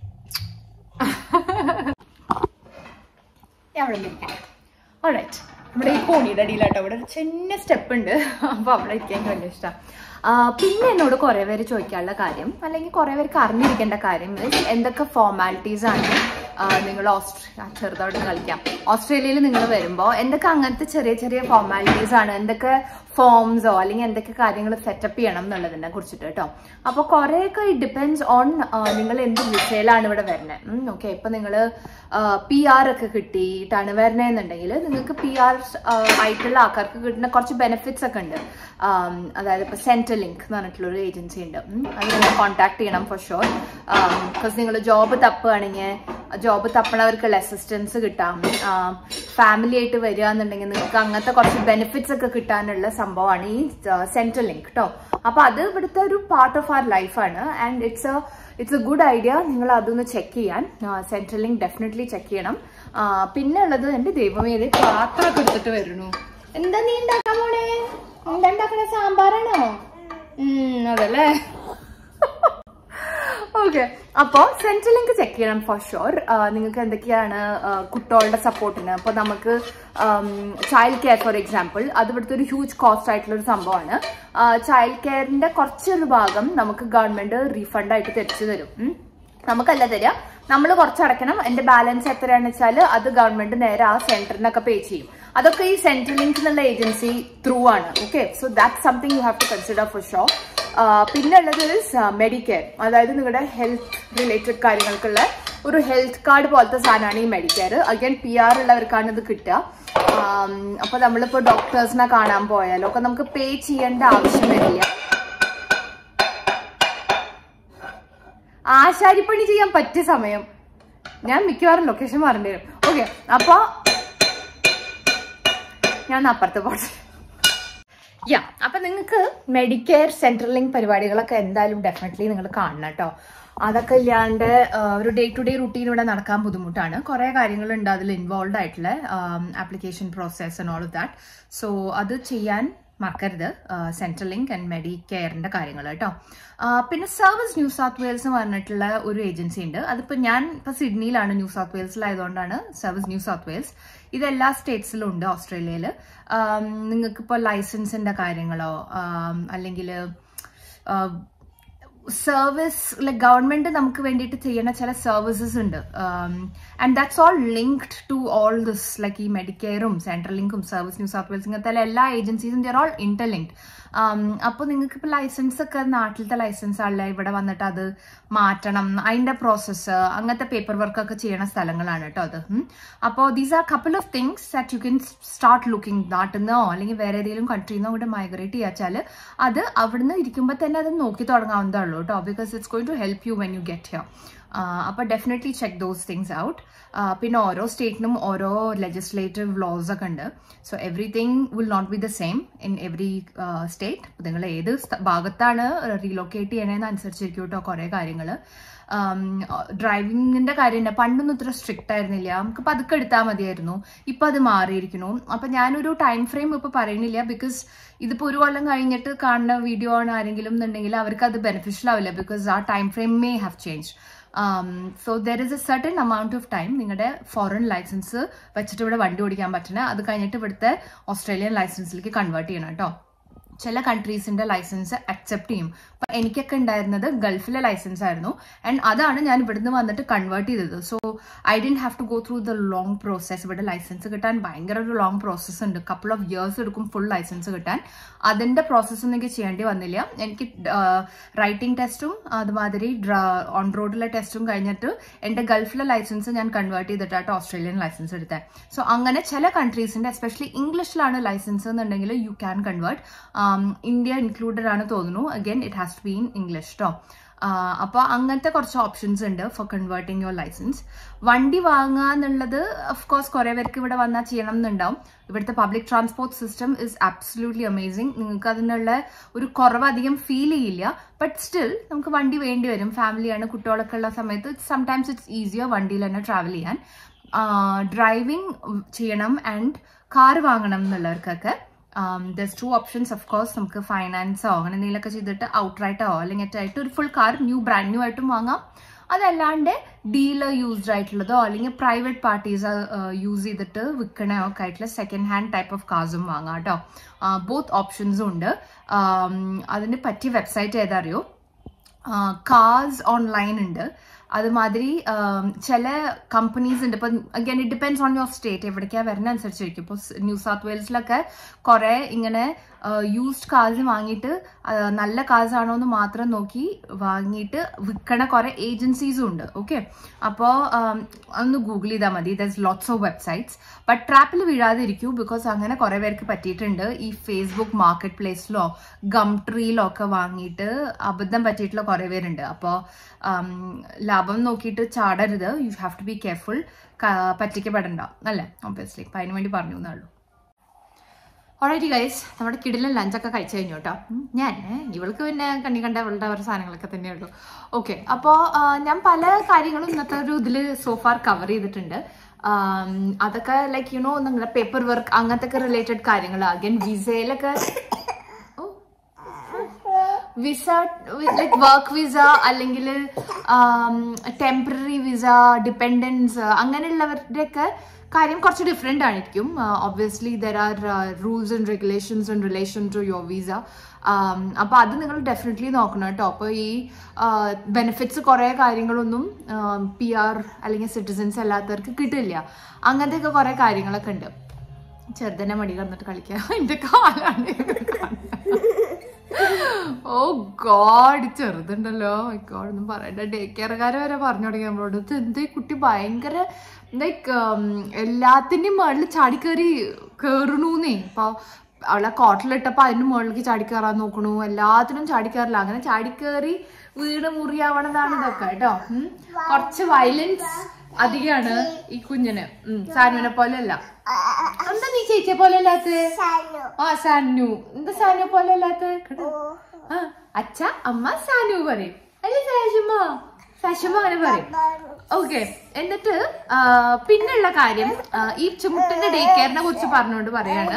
ഞാൻ അവിടെ ഇരിക്കാം ഓൾറൈറ്റ് നമ്മുടെ ഈ കോണിയുടെ അടിയിലാട്ടോ ഇവിടെ ഒരു ചിന്ന സ്റ്റെപ്പ് ഉണ്ട് അപ്പൊ അവിടെ ഇരിക്കാൻ എനിക്ക് വലിയ ഇഷ്ടമാണ് പിന്നെ എന്നോട് കുറെ പേര് ചോദിക്കാനുള്ള കാര്യം അല്ലെങ്കിൽ കുറെ പേർക്ക് അറിഞ്ഞിരിക്കേണ്ട കാര്യം is എന്തൊക്കെ ഫോർമാലിറ്റീസ് ആണ് ആ, നിങ്ങൾ ഓസ്ട്രേ ചെറുതോട്ട് കളിക്കാം ഓസ്ട്രേലിയയിൽ നിങ്ങൾ വരുമ്പോൾ എന്തൊക്കെ അങ്ങനത്തെ ചെറിയ ചെറിയ ഫോർമാലിറ്റീസ് ആണ് എന്തൊക്കെ ഫോംസോ അല്ലെങ്കിൽ എന്തൊക്കെ കാര്യങ്ങൾ സെറ്റപ്പ് ചെയ്യണം എന്നുള്ളതിനെ കുറിച്ചിട്ട് കേട്ടോ അപ്പോൾ കുറേയൊക്കെ ഇറ്റ് ഡിപ്പെൻസ് ഓൺ നിങ്ങൾ എന്ത് വിഷയിലാണ് ഇവിടെ വരുന്നത് ഓക്കെ ഇപ്പൊ നിങ്ങൾ പി ആർ ഒക്കെ കിട്ടിയിട്ടാണ് വരുന്നതെന്നുണ്ടെങ്കിൽ നിങ്ങൾക്ക് പി ആർ ആയിട്ടുള്ള ആൾക്കാർക്ക് കിട്ടുന്ന കുറച്ച് ബെനിഫിറ്റ്സ് ഒക്കെ ഉണ്ട് ആം, അതായത് ഇപ്പൊ സെൻട്രൽ ലിങ്ക് എന്ന് പറഞ്ഞിട്ടുള്ള ഒരു ഏജൻസി ഉണ്ട് ഉം, അത് നിങ്ങൾ കോൺടാക്ട് ചെയ്യണം ഫോർ ഷുവർ ബിക്കോസ് നിങ്ങൾ ജോബ് തപ്പുകയാണെങ്കിൽ ജോബ് തപ്പണവർക്കുള്ള അസിസ്റ്റൻസ് കിട്ടാം ഫാമിലി ആയിട്ട് വരിക എന്നുണ്ടെങ്കിൽ നിങ്ങൾക്ക് അങ്ങനത്തെ കുറച്ച് ബെനിഫിറ്റ്സ് ഒക്കെ കിട്ടാനുള്ള സംഭവമാണ് ഈ സെൻട്രൽ ലിങ്ക് കേട്ടോ അപ്പൊ അത് ഇവിടുത്തെ ഒരു പാർട്ട് ഓഫ് ആർ ലൈഫാണ് and it's a it's a good idea നിങ്ങൾ അതൊന്ന് ചെക്ക് ചെയ്യാൻ സെൻട്രൽ ലിങ്ക് ഡെഫിനറ്റ്ലി ചെക്ക് ചെയ്യണം ആ, പിന്നെ ഉള്ളത് എന്റെ ദൈവമേ ഇത് പാത്രമൊക്കെ എടുത്തിട്ട് വരുന്നു എന്താ നീ ഉണ്ടാക്കാൻ പോണേ എന്താ ഉണ്ടാക്കണേ സാമ്പാറാണോ ഉം അതല്ലേ ഓക്കെ അപ്പോൾ സെൻട്രൽ ലിങ്ക് ചെക്ക് ചെയ്യണം ഫോർ ഷുവർ നിങ്ങൾക്ക് എന്തൊക്കെയാണ് ആ, കുട്ടികളുടെ സപ്പോർട്ടിന് അപ്പോൾ നമുക്ക് ചൈൽഡ് കെയർ ഫോർ എക്സാമ്പിൾ അത് ഇവിടുത്തെ ഒരു ഹ്യൂജ് കോസ്റ്റ് ആയിട്ടുള്ള ഒരു സംഭവമാണ് ചൈൽഡ് കെയറിന്റെ കുറച്ചൊരു ഭാഗം നമുക്ക് ഗവൺമെന്റ് റീഫണ്ട് ആയിട്ട് തിരിച്ചു തരും ഉം. നമുക്കല്ല തരിക നമ്മൾ കുറച്ചടക്കണം എന്റെ ബാലൻസ് എത്രയാണെന്ന് വെച്ചാൽ അത് ഗവൺമെന്റ് നേരെ ആ സെന്ററിനൊക്കെ പേ ചെയ്യും അതൊക്കെ ഈ സെൻട്രൽ ലിങ്ക് എന്നുള്ള ഏജൻസി ത്രൂ ആണ് okay so that something you have to consider for sure പിന്നെ ഉള്ളത് മെഡിക്കെയർ അതായത് നിങ്ങളുടെ ഹെൽത്ത് റിലേറ്റഡ് കാര്യങ്ങൾക്കുള്ള ഒരു ഹെൽത്ത് കാർഡ് പോലത്തെ സാധനമാണ് ഈ മെഡിക്കെയർ അഗൈൻ പി ആർ ഉള്ളവർക്കാണ് ഇത് കിട്ടുക ആം, അപ്പൊ നമ്മളിപ്പോ ഡോക്ടേഴ്സിനെ കാണാൻ പോയാലോ ഒക്കെ നമുക്ക് പേ ചെയ്യേണ്ട ആവശ്യം വരില്ല ആശാരിപ്പണി ചെയ്യാൻ പറ്റിയ സമയം ഞാൻ മിക്കവാറും ലൊക്കേഷൻ പറഞ്ഞു തരും ഓക്കെ അപ്പൊ ഞാൻ ഒന്ന് അപ്പുറത്ത് പോട്ടെ യാ അപ്പൊ നിങ്ങൾക്ക് മെഡിക്കെയർ സെൻട്രൽ ലിങ്ക് പരിപാടികളൊക്കെ എന്തായാലും ഡെഫിനറ്റ്ലി നിങ്ങൾ കാണണം കേട്ടോ അതൊക്കെ ഇല്ലാണ്ട് ആ, ഒരു ഡേ ടു ഡേ റുട്ടീൻ ഇവിടെ നടക്കാൻ ബുദ്ധിമുട്ടാണ് കുറെ കാര്യങ്ങളുണ്ട് അതിൽ ഇൻവോൾവ് ആയിട്ടുള്ള application process and all of that so അത് ചെയ്യാൻ മറക്കരുത് സെൻട്രൽ ലിങ്ക് ആൻഡ് മെഡിക്കെയറിന്റെ കാര്യങ്ങൾ കേട്ടോ ആ, പിന്നെ സർവീസ് ന്യൂ സൗത്ത് വെയിൽസ് എന്ന് പറഞ്ഞിട്ടുള്ള ഒരു ഏജൻസി ഉണ്ട് അതിപ്പോ ഞാൻ ഇപ്പൊ സിഡ്നിയിലാണ് ന്യൂ സൗത്ത് വെയിൽസിലായതുകൊണ്ടാണ് സർവീസ് ന്യൂ സൗത്ത് വെയിൽസ് ഇത് എല്ലാ സ്റ്റേറ്റ്സിലും ഉണ്ട് ഓസ്ട്രേലിയയിൽ നിങ്ങൾക്ക് ഇപ്പോൾ ലൈസൻസിന്റെ കാര്യങ്ങളോ അല്ലെങ്കിൽ സർവീസ് ലൈക് ഗവൺമെന്റ് നമുക്ക് വേണ്ടിയിട്ട് ചെയ്യുന്ന ചില സർവീസസ് ഉണ്ട് and that's all linked to all this like ഈ മെഡിക്കെയറും സെൻട്രൽ ലിങ്കും സർവീസ് ന്യൂ സൗത്ത് വെയിൽസ് ഇങ്ങനത്തെ എല്ലാ ഏജൻസീസും ദർ ഓൾ ഇന്റർലിങ്ക്ഡ് അപ്പോൾ നിങ്ങൾക്ക് ഇപ്പോൾ ലൈസൻസ് ഒക്കെ നാട്ടിലത്തെ ലൈസൻസ് ആണല്ല ഇവിടെ വന്നിട്ട് അത് മാറ്റണം അതിന്റെ പ്രോസസ്സ് അങ്ങനത്തെ പേപ്പർ വർക്ക് ഒക്കെ ചെയ്യണ സ്ഥലങ്ങളാണ് കേട്ടോ അത് അപ്പോൾ these are couple of things that you can start looking നാട്ടിൽ നിന്നോ അല്ലെങ്കിൽ വേറെ ഏതെങ്കിലും കൺട്രിയിൽ നിന്നോ കൂടെ മൈഗ്രേറ്റ് ചെയ്യാച്ചാൽ അത് അവിടുന്ന് ഇരിക്കുമ്പോൾ തന്നെ അത് നോക്കി തുടങ്ങാവുന്നതാണല്ലോ കേട്ടോ because it's going to help you when you get here അപ്പോൾ definitely check those things out പിന്നെ ഓരോ സ്റ്റേറ്റിനും ഓരോ ലെജിസ്ലേറ്റീവ് ലോസ് ഒക്കെ ഉണ്ട് so everything will not be the same in every state നിങ്ങൾ ഏത് ഭാഗത്താണ് റീലൊക്കേറ്റ് ചെയ്യണതെന്ന് അനുസരിച്ചിരിക്കും കേട്ടോ കുറേ കാര്യങ്ങൾ ഡ്രൈവിങ്ങിന്റെ കാര്യം തന്നെ പണ്ടൊന്നും ഇത്ര സ്ട്രിക്റ്റ് ആയിരുന്നില്ല നമുക്ക് പതുക്കെ എടുത്താൽ മതിയായിരുന്നു ഇപ്പൊ അത് മാറിയിരിക്കുന്നു അപ്പൊ ഞാനൊരു ടൈം ഫ്രെയിം ഇപ്പൊ പറയുന്നില്ല ബിക്കോസ് ഇതിപ്പോ ഒരു കൊല്ലം കഴിഞ്ഞിട്ട് കാണുന്ന വീഡിയോ ആണ് ആരെങ്കിലും എന്നുണ്ടെങ്കിൽ അവർക്ക് അത് ബെനിഫിഷ്യൽ ആവില്ല ബിക്കോസ് ആ time frame may have change so there is a certain amount of time നിങ്ങളുടെ ഫോറിൻ ലൈസൻസ് വെച്ചിട്ട് ഇവിടെ വണ്ടി ഓടിക്കാൻ പറ്റണ അത് കഴിഞ്ഞിട്ട് ഇവിടുത്തെ ഓസ്ട്രേലിയൻ ലൈസൻസിലേക്ക് കൺവേർട്ട് ചെയ്യണം കേട്ടോ ചില കൺട്രീസിന്റെ ലൈസൻസ് അക്സെപ്റ്റ് ചെയ്യും അപ്പൊ എനിക്കൊക്കെ ഉണ്ടായിരുന്നത് ഗൾഫിലെ ലൈസൻസ് ആയിരുന്നു ആൻഡ് അതാണ് ഞാൻ ഇവിടുന്ന് വന്നിട്ട് കൺവേർട്ട് ചെയ്തത് so I'd have to go through the long process ഇവിടെ ലൈസൻസ് കിട്ടാൻ ഭയങ്കര ഒരു ലോങ് പ്രോസസ്സ് ഉണ്ട് കപ്പിൾ ഓഫ് ഇയേഴ്സ് എടുക്കും ഫുൾ ലൈസൻസ് കിട്ടാൻ അതിന്റെ പ്രോസസ്സ് ഒന്നും എനിക്ക് ചെയ്യേണ്ടി വന്നില്ല എനിക്ക് റൈറ്റിംഗ് ടെസ്റ്റും അതുമാതിരി ഓൺ റോഡിലെ ടെസ്റ്റും കഴിഞ്ഞിട്ട് എന്റെ ഗൾഫിലെ ലൈസൻസ് ഞാൻ കൺവേർട്ട് ചെയ്തിട്ടായിട്ട് ഓസ്ട്രേലിയൻ ലൈസൻസ് എടുത്തത് സോ അങ്ങനെ ചില കൺട്രീസിന്റെ എസ്പെഷ്യലി ഇംഗ്ലീഷിലാണ് ലൈസൻസ് എന്നുണ്ടെങ്കിൽ you can convert India included ആണ് തോന്നുന്നു again it has to be in English കേട്ടോ അപ്പോൾ അങ്ങനത്തെ കുറച്ച് ഓപ്ഷൻസ് ഉണ്ട് ഫോർ കൺവേർട്ടിങ് യുവർ ലൈസൻസ് വണ്ടി വാങ്ങുക എന്നുള്ളത് ഓഫ് കോഴ്സ് കുറേ പേർക്ക് ഇവിടെ വന്നാൽ ചെയ്യണം എന്നുണ്ടാവും ഇവിടുത്തെ public transport system is absolutely amazing നിങ്ങൾക്ക് അതിനുള്ള ഒരു കുറവ് അധികം ഫീൽ ചെയ്യില്ല ബട്ട് സ്റ്റിൽ നമുക്ക് വണ്ടി വേണ്ടി വരും ഫാമിലിയാണ് കുട്ടികളൊക്കെ ഉള്ള സമയത്ത് സംടൈംസ് ഇറ്റ്സ് ഈസിയർ വണ്ടിയിൽ തന്നെ ട്രാവൽ ചെയ്യാൻ ഡ്രൈവിംഗ് ചെയ്യണം ആൻഡ് കാർ വാങ്ങണം എന്നുള്ളവർക്കൊക്കെ there's two options of course നമുക്ക് ഫൈനാൻസോ അങ്ങനെ എന്തെങ്കിലുമൊക്കെ ചെയ്തിട്ട് ഔട്ട്റൈറ്റോ അല്ലെങ്കിൽ ആയിട്ട് ഒരു full car new brand new ആയിട്ടും വാങ്ങാം അതല്ലാണ്ട് ഡീലർ യൂസ്ഡ് ആയിട്ടുള്ളതോ അല്ലെങ്കിൽ പ്രൈവറ്റ് പാർട്ടീസ് യൂസ് ചെയ്തിട്ട് വിൽക്കണോ ഒക്കെ ആയിട്ടുള്ള സെക്കൻഡ് ഹാൻഡ് ടൈപ്പ് ഓഫ് കാർസും വാങ്ങാം കേട്ടോ ബോത്ത് ഓപ്ഷൻസും ഉണ്ട് അതിന് പറ്റിയ വെബ്സൈറ്റ് ഏതാ അറിയോ കാർസ് ഓൺലൈൻ ഉണ്ട് അതുമാതിരി ചില കമ്പനീസ് ഉണ്ട് ഇപ്പം again it depends on your state എവിടേക്കാണ് വരുന്ന അനുസരിച്ചിരിക്കും ഇപ്പോൾ ന്യൂ സൗത്ത് വെയിൽസിലൊക്കെ കുറേ ഇങ്ങനെ യൂസ്ഡ് കാർസ് വാങ്ങിയിട്ട് നല്ല കാർസ് ആണോ എന്ന് മാത്രം നോക്കി വാങ്ങിയിട്ട് വിൽക്കണ കുറേ ഏജൻസീസും ഉണ്ട് ഓക്കെ അപ്പോൾ ഒന്ന് ഗൂഗിൾ ചെയ്താൽ മതി there's lots of websites but ട്രാപ്പിൽ വീഴാതിരിക്കൂ ബിക്കോസ് അങ്ങനെ കുറേ പേർക്ക് പറ്റിയിട്ടുണ്ട് ഈ ഫേസ്ബുക്ക് മാർക്കറ്റ് പ്ലേസിലോ ഗം ട്രീയിലോ ഒക്കെ വാങ്ങിയിട്ട് അബദ്ധം പറ്റിയിട്ടുള്ള കുറേ പേരുണ്ട് അപ്പോൾ ലാഭം നോക്കിയിട്ട് ചാടരുത് you have to be careful പറ്റിക്കപ്പെടണ്ട അല്ലേ ഓബിയസ്ലി അപ്പം അതിന് വേണ്ടി പറഞ്ഞു എന്നുള്ളൂ ഓൾറൈറ്റ് ഗൈസ് നമ്മുടെ കിടിലൻ ലഞ്ചൊക്കെ കഴിച്ചു കഴിഞ്ഞു കേട്ടോ ഞാൻ ഇവൾക്ക് പിന്നെ കണ്ണി കണ്ട അവളുടെ അവരുടെ സാധനങ്ങളൊക്കെ തന്നെയുള്ളൂ ഓക്കെ അപ്പോൾ ഞാൻ പല കാര്യങ്ങളും ഇന്നത്തെ ഒരു ഇതിൽ സോഫാർ കവർ ചെയ്തിട്ടുണ്ട് അതൊക്കെ ലൈക്ക് യുനോ നിങ്ങളുടെ പേപ്പർ വർക്ക് അങ്ങനത്തെ ഒക്കെ റിലേറ്റഡ് കാര്യങ്ങൾ അഗൈൻ വിസയിലൊക്കെ വിസ ലൈക്ക് വർക്ക് വിസ അല്ലെങ്കിൽ ടെമ്പററി വിസ ഡിപ്പെൻഡൻസ് അങ്ങനെയുള്ളവരുടെയൊക്കെ കാര്യം കുറച്ച് ഡിഫറെൻ്റ് ആയിരിക്കും obviously there are rules and regulations in relation to your visa അപ്പോൾ അത് നിങ്ങൾ ഡെഫിനറ്റ്ലി നോക്കണം കേട്ടോ അപ്പോൾ ഈ ബെനിഫിറ്റ്സ് കുറേ കാര്യങ്ങളൊന്നും പി ആർ അല്ലെങ്കിൽ സിറ്റിസൻസ് അല്ലാത്തവർക്ക് കിട്ടില്ല അങ്ങനത്തെയൊക്കെ കുറേ കാര്യങ്ങളൊക്കെ ഉണ്ട് ചെറുതന്നെ മടി കന്നിട്ട് കളിക്കുക എൻ്റെ കാലാണ് ഓ ഗോഡ് ചെറുതുണ്ടല്ലോ ഗോഡ് ഒന്നും പറയണ്ട ഡേ കെയർക്കാരെ വരെ പറഞ്ഞു തുടങ്ങി നമ്മളോട് ഇത് എന്ത് ഈ കുട്ടി ഭയങ്കര ലൈക്ക് എല്ലാത്തിൻ്റെയും മുകളിൽ ചാടി കയറി കയറണൂന്നേ അപ്പോൾ അവളെ കോട്ടിലിട്ടപ്പോൾ അതിന് മുകളിലേക്ക് ചാടി കയറാൻ നോക്കണു എല്ലാത്തിനും ചാടി കയറില്ല അങ്ങനെ ചാടി കയറി വീട് മുറിയാവണതാണ് ഇതൊക്കെ കേട്ടോ കുറച്ച് വയലൻസ് അധികമാണ് ഈ കുഞ്ഞിന് സാനുവിനെ പോലെ അല്ല എന്താ നീ ചേച്ചിയെ പോലെ അല്ലാത്ത ആ സാനു എന്താ സാനു പോലെ അല്ലാത്ത ആ അച്ഛ അമ്മ സാനു പറയും അല്ലേ സാഷമ്മ സാഷമ്മ അങ്ങനെ പറയും ഓക്കെ എന്നിട്ട് പിന്നുള്ള കാര്യം ഈ ചുമുട്ടിന്റെ ഡേ കെയറിനെ കുറിച്ച് പറഞ്ഞുകൊണ്ട് പറയാണ്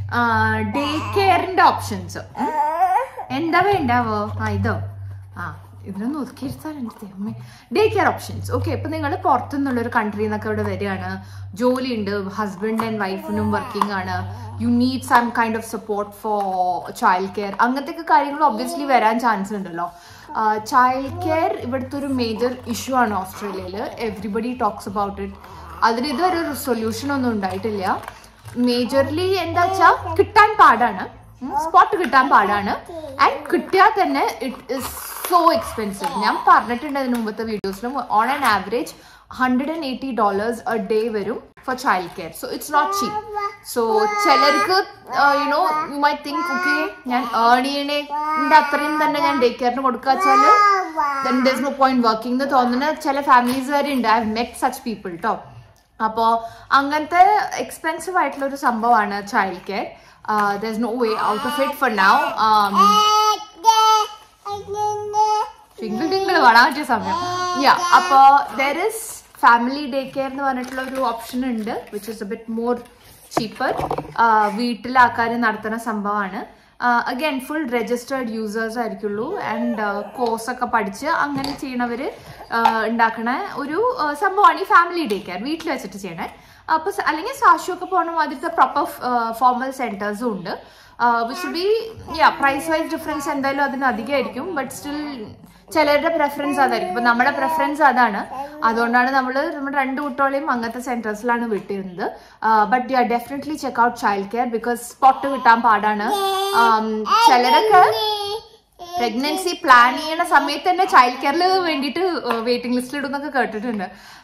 ഡേ കെയറിന്റെ ഓപ്ഷൻസ് എന്താ വേണ്ടാവോ ആ ഇതോ ആ ഇതിനൊന്ന് ഒതുക്കിയിരുത്താറുണ്ട് അമ്മേ ഡേ കെയർ ഓപ്ഷൻസ് ഓക്കെ ഇപ്പൊ നിങ്ങൾ പുറത്തുനിന്നുള്ള ഒരു കൺട്രിയിൽ നിന്നൊക്കെ ഇവിടെ വരികയാണ് ജോലി ഉണ്ട് ഹസ്ബൻഡ് ആൻഡ് വൈഫിനും വർക്കിംഗ് ആണ് you need some kind of support for child care അങ്ങനത്തെ ഒക്കെ കാര്യങ്ങൾ ഒബ്വിയസ്ലി വരാൻ ചാൻസ് ഉണ്ടല്ലോ ചൈൽഡ് കെയർ ഇവിടുത്തെ ഒരു മേജർ ഇഷ്യൂ ആണ് ഓസ്ട്രേലിയയിൽ എവ്രിബഡി ടോക്സ് അബൌട്ട് ഇറ്റ് അതിന് ഇതുവരെ ഒരു സൊല്യൂഷൻ ഒന്നും ഉണ്ടായിട്ടില്ല മേജർലി എന്താ വെച്ചാൽ കിട്ടാൻ പാടാണ് സ്പോട്ട് കിട്ടാൻ പാടാണ് ആൻഡ് കിട്ടിയാൽ തന്നെ ഇറ്റ് ഇസ് സോ എക്സ്പെൻസീവ് ഞാൻ പറഞ്ഞിട്ടുണ്ട് അതിന് മുമ്പത്തെ വീഡിയോസിലും on an average hundred and eighty dollars a day വരും for child care so it's not cheap so ചിലർക്ക് you know you may think okay ഞാൻ ഏൺ ചെയ്യണേന്റെ അത്രയും തന്നെ ഞാൻ ഡേ കെയറിന് കൊടുക്കുക വെച്ചാല് then there's no point working എന്ന് തോന്നുന്ന ചില ഫാമിലീസ് വരെ ഉണ്ട് ഐ മെറ്റ് സച്ച് പീപ്പിൾ കേട്ടോ അപ്പോൾ അങ്ങനത്തെ എക്സ്പെൻസീവ് ആയിട്ടുള്ള ഒരു സംഭവമാണ് child care there no way out of it for now twinkle twinkle വളാൻ പറ്റിയ സമയം യാ അപ്പോൾ there is family day care എന്ന് പറഞ്ഞിട്ടുള്ള ഒരു ഓപ്ഷൻ ഉണ്ട് which is a bit more cheaper വീട്ടിൽ ആൾക്കാർ നടത്തുന്ന സംഭവമാണ് അഗൈൻ ഫുൾ രജിസ്റ്റേർഡ് യൂസേഴ്സ് ആയിരിക്കുള്ളൂ ആൻഡ് കോഴ്സ് ഒക്കെ പഠിച്ച് അങ്ങനെ ചെയ്യണവർ ഉണ്ടാക്കണ ഒരു ആ, സംഭവമാണ് ഈ ഫാമിലി ഡേ കെയർ വീട്ടിൽ വെച്ചിട്ട് ചെയ്യണേ അപ്പോൾ അല്ലെങ്കിൽ സാഷു ഒക്കെ പോകണ മാതിരത്തെ പ്രോപ്പർ ഫോർമൽ സെൻറ്റേഴ്സും ഉണ്ട് which be yeah price wise difference എന്തായാലും അതിന് അധികമായിരിക്കും ബട്ട് സ്റ്റിൽ ചിലരുടെ പ്രെഫറൻസ് അതായിരിക്കും ഇപ്പൊ നമ്മുടെ പ്രെഫറൻസ് അതാണ് അതുകൊണ്ടാണ് നമ്മൾ നമ്മുടെ രണ്ട് കുട്ടികളെയും അങ്ങനത്തെ സെന്റേഴ്സിലാണ് വിട്ടിരുന്നത് but you are definitely check out child care because spot കിട്ടാൻ പാടാണ് Um, ചിലരൊക്കെ പ്രഗ്നൻസി പ്ലാൻ ചെയ്യണ സമയത്ത് തന്നെ ചൈൽഡ് കെയറിൽ വേണ്ടിയിട്ട് വെയിറ്റിംഗ് ലിസ്റ്റിൽ ഇടുന്നൊക്കെ കേട്ടിട്ടുണ്ട്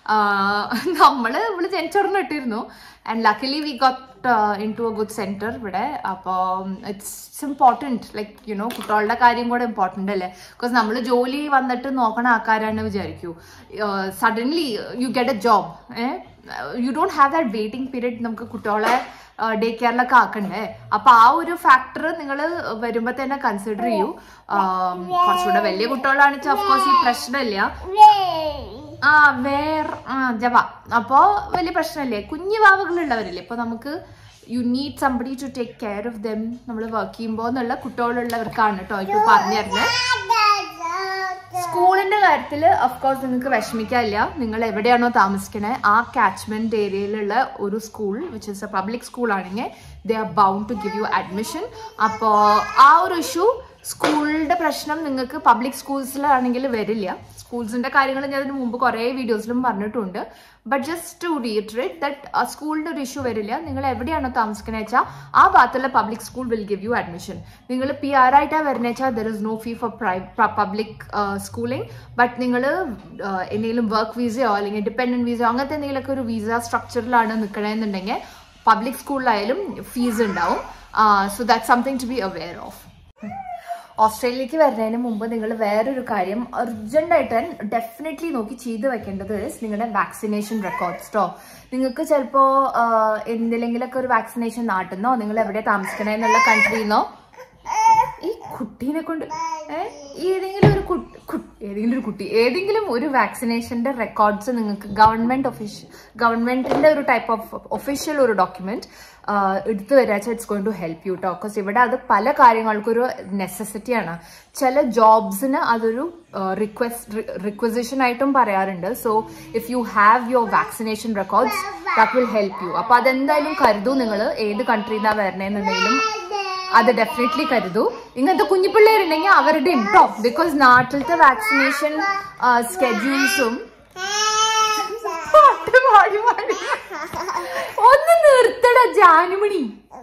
നമ്മള് ഇവിടെ ജനിച്ചോടന്ന് ഇട്ടിരുന്നു and luckily we got in to a good centre ഇവിടെ അപ്പോൾ ഇറ്റ്സ് ഇമ്പോർട്ടൻറ്റ് ലൈക്ക് യുനോ കുട്ടികളുടെ കാര്യം കൂടെ ഇമ്പോർട്ടൻ്റ് അല്ലേ ബിക്കോസ് നമ്മൾ ജോലി വന്നിട്ട് നോക്കണ ആൾക്കാരാണ് വിചാരിക്കൂ suddenly you get a job you don't have that waiting period നമുക്ക് കുട്ടികളെ ഡേ കെയറിലൊക്കെ ആക്കണ്ടേ അപ്പൊ ആ ഒരു ഫാക്ടർ നിങ്ങൾ വരുമ്പോ തന്നെ കൺസിഡർ ചെയ്യൂ ആം, കുറച്ചുകൂടെ വലിയ കുട്ടികളാണെന്ന് വെച്ചാൽ ഓഫ്കോഴ്സ് ഈ പ്രശ്നമില്ല ആ വേർ ആ ജവ അപ്പോ വലിയ പ്രശ്നമില്ലേ കുഞ്ഞു വാവകളുള്ളവരില്ലേ ഇപ്പൊ നമുക്ക് you need somebody to take care of them നമ്മൾ വർക്ക് ചെയ്യുമ്പോൾ എന്നുള്ള കുട്ടികളുള്ളവർക്കാണ് കേട്ടോ ഇപ്പൊ പറഞ്ഞു തരുന്നത് സ്കൂളിന്റെ കാര്യത്തിൽ കോഴ്സ് നിങ്ങൾക്ക് വിഷമിക്കാനില്ല നിങ്ങൾ എവിടെയാണോ താമസിക്കണേ ആ കാച്ച്മെന്റ് ഏരിയയിലുള്ള ഒരു school which is a public school ആണെങ്കിൽ they are bound to give you admission അപ്പോൾ ആ ഒരു ഇഷ്യൂ സ്കൂളിന്റെ പ്രശ്നം നിങ്ങൾക്ക് പബ്ലിക് സ്കൂൾസിലാണെങ്കിൽ വരില്ല സ്കൂൾസിന്റെ കാര്യങ്ങൾ ഞാൻ അതിന് മുമ്പ് കുറേ വീഡിയോസിലും പറഞ്ഞിട്ടുണ്ട് but just to reiterate that സ്കൂളിന്റെ ഒരു ഇഷ്യൂ വരില്ല നിങ്ങൾ എവിടെയാണോ താമസിക്കുന്നത് വെച്ചാൽ ആ ഭാഗത്തുള്ള public school will give you admission നിങ്ങൾ പി ആർ ആയിട്ടാണ് വരുന്നത് വെച്ചാൽ there is no fee for പ്രൈ പബ്ലിക് സ്കൂളിംഗ് ബട്ട് നിങ്ങൾ എന്തെങ്കിലും വർക്ക് വീസയോ അല്ലെങ്കിൽ ഡിപ്പെൻഡന്റ് വീസയോ അങ്ങനത്തെ എന്തെങ്കിലുമൊക്കെ ഒരു വീസ സ്ട്രക്ചറിലാണ് നിൽക്കണമെന്നുണ്ടെങ്കിൽ പബ്ലിക് സ്കൂളിലായാലും ഫീസ് ഉണ്ടാവും so that something to be aware of ഓസ്ട്രേലിയക്ക് വരുന്നതിന് മുമ്പ് നിങ്ങൾ വേറൊരു കാര്യം അർജന്റ് ആയിട്ട് ഡെഫിനറ്റ്ലി നോക്കി ചെയ്ത് വെക്കേണ്ടത് is നിങ്ങളുടെ വാക്സിനേഷൻ റെക്കോർഡ്സ് കേട്ടോ നിങ്ങൾക്ക് ചിലപ്പോൾ എന്തിലെങ്കിലൊക്കെ ഒരു വാക്സിനേഷൻ നാട്ടിൽ നിന്നോ നിങ്ങൾ എവിടെ താമസിക്കണേ എന്നുള്ള കൺട്രിയിൽ നിന്നോ ഈ കുട്ടീനെ കൊണ്ട് ഏ, ഏതെങ്കിലും ഒരു കുട്ടി കു- ഏതെങ്കിലും ഒരു കുട്ടി ഏതെങ്കിലും ഒരു വാക്സിനേഷന്റെ റെക്കോർഡ്സ് നിങ്ങൾക്ക് ഗവൺമെന്റ് ഒഫീഷ്യൽ ഗവൺമെന്റിന്റെ ഒരു ടൈപ്പ് ഓഫ് ഒഫീഷ്യൽ ഒരു ഡോക്യുമെന്റ് എടുത്തു വരാച്ച it's going to help you too because ഇവിടെ അത് പല കാര്യങ്ങൾക്കും ഒരു നെസസിറ്റിയാണ് ചില ജോബ്സിന് അതൊരു റിക്വസ്റ്റ് റിക്വസിഷൻ ആയിട്ടും പറയാറുണ്ട് so if you have your vaccination records that will help you അപ്പൊ അതെന്തായാലും കരുതൂ നിങ്ങൾ ഏത് കൺട്രിയിൽ നിന്നാണ് വരണേന്നുണ്ടെങ്കിലും അത് ഡെഫിനറ്റ്ലി കരുതൂ ഇങ്ങനത്തെ കുഞ്ഞു പിള്ളേരുണ്ടെങ്കിൽ അവരുടെ കേട്ടോ ബിക്കോസ് നാട്ടിലത്തെ വാക്സിനേഷൻ സ്കെഡ്യൂൾസും പാട്ട് പാടി പാടി ഒന്ന് നിർത്തട ജാനുമണി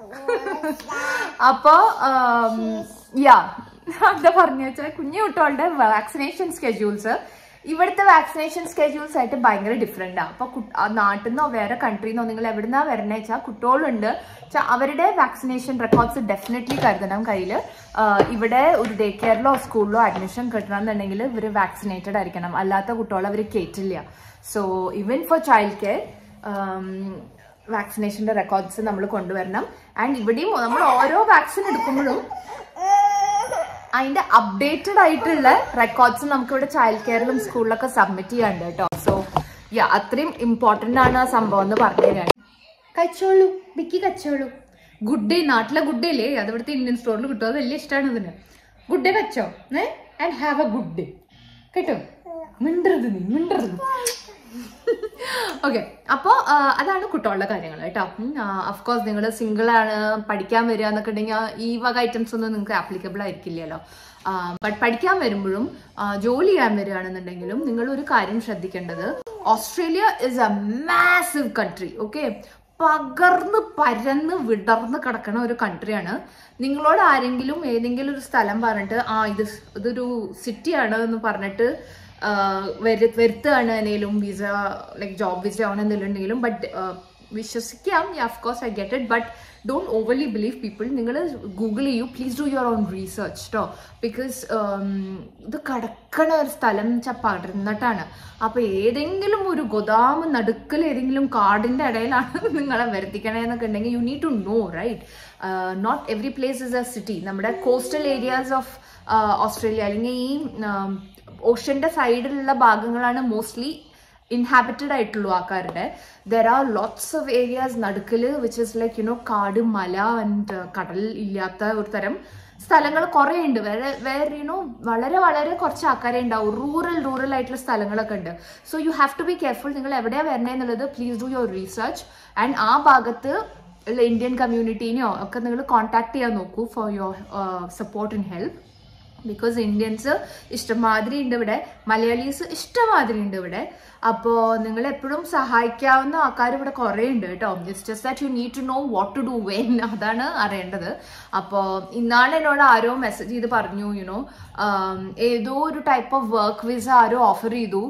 അപ്പൊ യാ എന്താ പറഞ്ഞ വെച്ചാൽ കുഞ്ഞു കുട്ടികളുടെ വാക്സിനേഷൻ സ്കെഡ്യൂൾസ് ഇവിടുത്തെ വാക്സിനേഷൻ സ്കെഡ്യൂൾസ് ആയിട്ട് ഭയങ്കര ഡിഫറെന്റ് ആണ് അപ്പൊ കു- ആ നാട്ടിൽ നിന്നോ വേറെ കൺട്രിയിൽ നിന്നോ നിങ്ങൾ എവിടുന്നാ വരണേ വെച്ചാൽ കുട്ടികളുണ്ട് വെച്ചാൽ അവരുടെ വാക്സിനേഷൻ റെക്കോർഡ്സ് ഡെഫിനറ്റ്ലി കരുതണം കയ്യിൽ ഇവിടെ ഒരു ഡേ കെയറിലോ സ്കൂളിലോ അഡ്മിഷൻ കിട്ടണം എന്നുണ്ടെങ്കിൽ ഇവർ വാക്സിനേറ്റഡ് ആയിരിക്കണം അല്ലാത്ത കുട്ടികളെ അവർ കയറ്റില്ല so even for child care വാക്സിനേഷന്റെ റെക്കോർഡ്സ് നമ്മൾ കൊണ്ടുവരണം ആൻഡ് ഇവിടെയും നമ്മൾ ഓരോ വാക്സിൻ എടുക്കുമ്പോഴും അതിന്റെ അപ്ഡേറ്റഡ് ആയിട്ടുള്ള റെക്കോർഡ്സ് നമുക്ക് ഇവിടെ ചൈൽഡ് കെയറിലും സ്കൂളിലൊക്കെ സബ്മിറ്റ് ചെയ്യാണ്ട് കേട്ടോ സോ യാ അത്രയും ഇമ്പോർട്ടന്റ് ആണ് ആ സംഭവം എന്ന് പറഞ്ഞു തരാൻ കഴിച്ചോളൂ ബിക്കി കഴിച്ചോളൂ ഗുഡ് ഡേ നാട്ടിലെ ഗുഡ് ഡേ അല്ലേ അത് ഇവിടുത്തെ ഇന്ത്യൻ സ്റ്റോറിൽ കിട്ടും അത് വലിയ ഇഷ്ടമാണ് ഇതിന് ഗുഡ് ഡേ കഴിച്ചോ ഏ and have a good day കേട്ടോ മിണ്ടരുത് നീ മിണ്ടരുത് ഓക്കെ അപ്പോൾ അതാണ് കുട്ടികളുടെ കാര്യങ്ങൾ കേട്ടോ അഫ്കോഴ്സ് നിങ്ങൾ സിംഗിൾ ആണ് പഠിക്കാൻ വരിക എന്നൊക്കെ ഉണ്ടെങ്കിൽ ഈ വക ഐറ്റംസ് ഒന്നും നിങ്ങൾക്ക് ആപ്ലിക്കബിൾ ആയിരിക്കില്ലല്ലോ ബട്ട് പഠിക്കാൻ വരുമ്പോഴും ആ, ജോലി ചെയ്യാൻ വരികയാണെന്നുണ്ടെങ്കിലും നിങ്ങൾ ഒരു കാര്യം ശ്രദ്ധിക്കേണ്ടത് Australia is a massive country okay പകർന്ന് പരന്ന് വിടർന്ന് കിടക്കുന്ന ഒരു കൺട്രിയാണ് നിങ്ങളോട് ആരെങ്കിലും ഏതെങ്കിലും ഒരു സ്ഥലം പറഞ്ഞിട്ട് ആ ഇത് ഇതൊരു സിറ്റിയാണ് എന്ന് പറഞ്ഞിട്ട് ആഹ് വരു വരുത്തുകയാണ് എന്തെങ്കിലും വിസ ലൈക്ക് ജോബ് വിസ ആണെന്നുണ്ടെങ്കിലും ബട്ട് വിശ്വസിക്കാം of course I get it but don't overly believe people നിങ്ങൾ ഗൂഗിൾ ചെയ്യൂ please do your own research കേട്ടോ ബിക്കോസ് ഇത് കടക്കണ ഒരു സ്ഥലം വെച്ചാൽ പടർന്നിട്ടാണ് അപ്പൊ ഏതെങ്കിലും ഒരു ഗോദാമ് നടുക്കൽ ഏതെങ്കിലും കാടിന്റെ ഇടയിലാണ് നിങ്ങളെ വരുത്തിക്കണേന്നൊക്കെ ഉണ്ടെങ്കിൽ you need to know right not every place is a city നമ്മുടെ കോസ്റ്റൽ ഏരിയാസ് ഓഫ് ഓസ്ട്രേലിയ അല്ലെങ്കിൽ ഈ ഓഷ്യന്റെ സൈഡിലുള്ള ഭാഗങ്ങളാണ് മോസ്റ്റ്ലി ഇൻഹാബിറ്റഡ് ആയിട്ടുള്ളൂ ആൾക്കാരുടെ there are lots of areas നടുക്കല് വിച്ച് ഇസ് ലൈക്ക് യുനോ കാട് മല ആൻഡ് കടൽ ഇല്ലാത്ത ഒരു തരം സ്ഥലങ്ങൾ കുറേ ഉണ്ട് വേറെ വേറെ യുനോ വളരെ വളരെ കുറച്ച് ആൾക്കാരെ ഉണ്ടാവും റൂറൽ റൂറൽ ആയിട്ടുള്ള സ്ഥലങ്ങളൊക്കെ ഉണ്ട് so you have to be careful നിങ്ങൾ എവിടെയാണ് വരണേന്നുള്ളത് please do your research and ആ ഭാഗത്ത് ഉള്ള ഇന്ത്യൻ കമ്മ്യൂണിറ്റീനെയോ ഒക്കെ നിങ്ങൾ കോൺടാക്ട് ചെയ്യാൻ നോക്കൂ for your support and help because Indians ഇഷ്ടമാതിരി ഉണ്ട് ഇവിടെ മലയാളീസ് ഇഷ്ടമാതിരി ഉണ്ട് ഇവിടെ അപ്പോൾ നിങ്ങൾ എപ്പോഴും സഹായിക്കാവുന്ന ആൾക്കാർ ഇവിടെ കുറേ ഉണ്ട് കേട്ടോ it's just that you need to know what to do when അതാണ് അറിയേണ്ടത് അപ്പോൾ ഇന്നാണ് എന്നോട് ആരോ മെസ്സേജ് ചെയ്ത് പറഞ്ഞു യുനോ ഏതോ ഒരു ടൈപ്പ് ഓഫ് വർക്ക് വിസ ആരോ ഓഫർ ചെയ്തു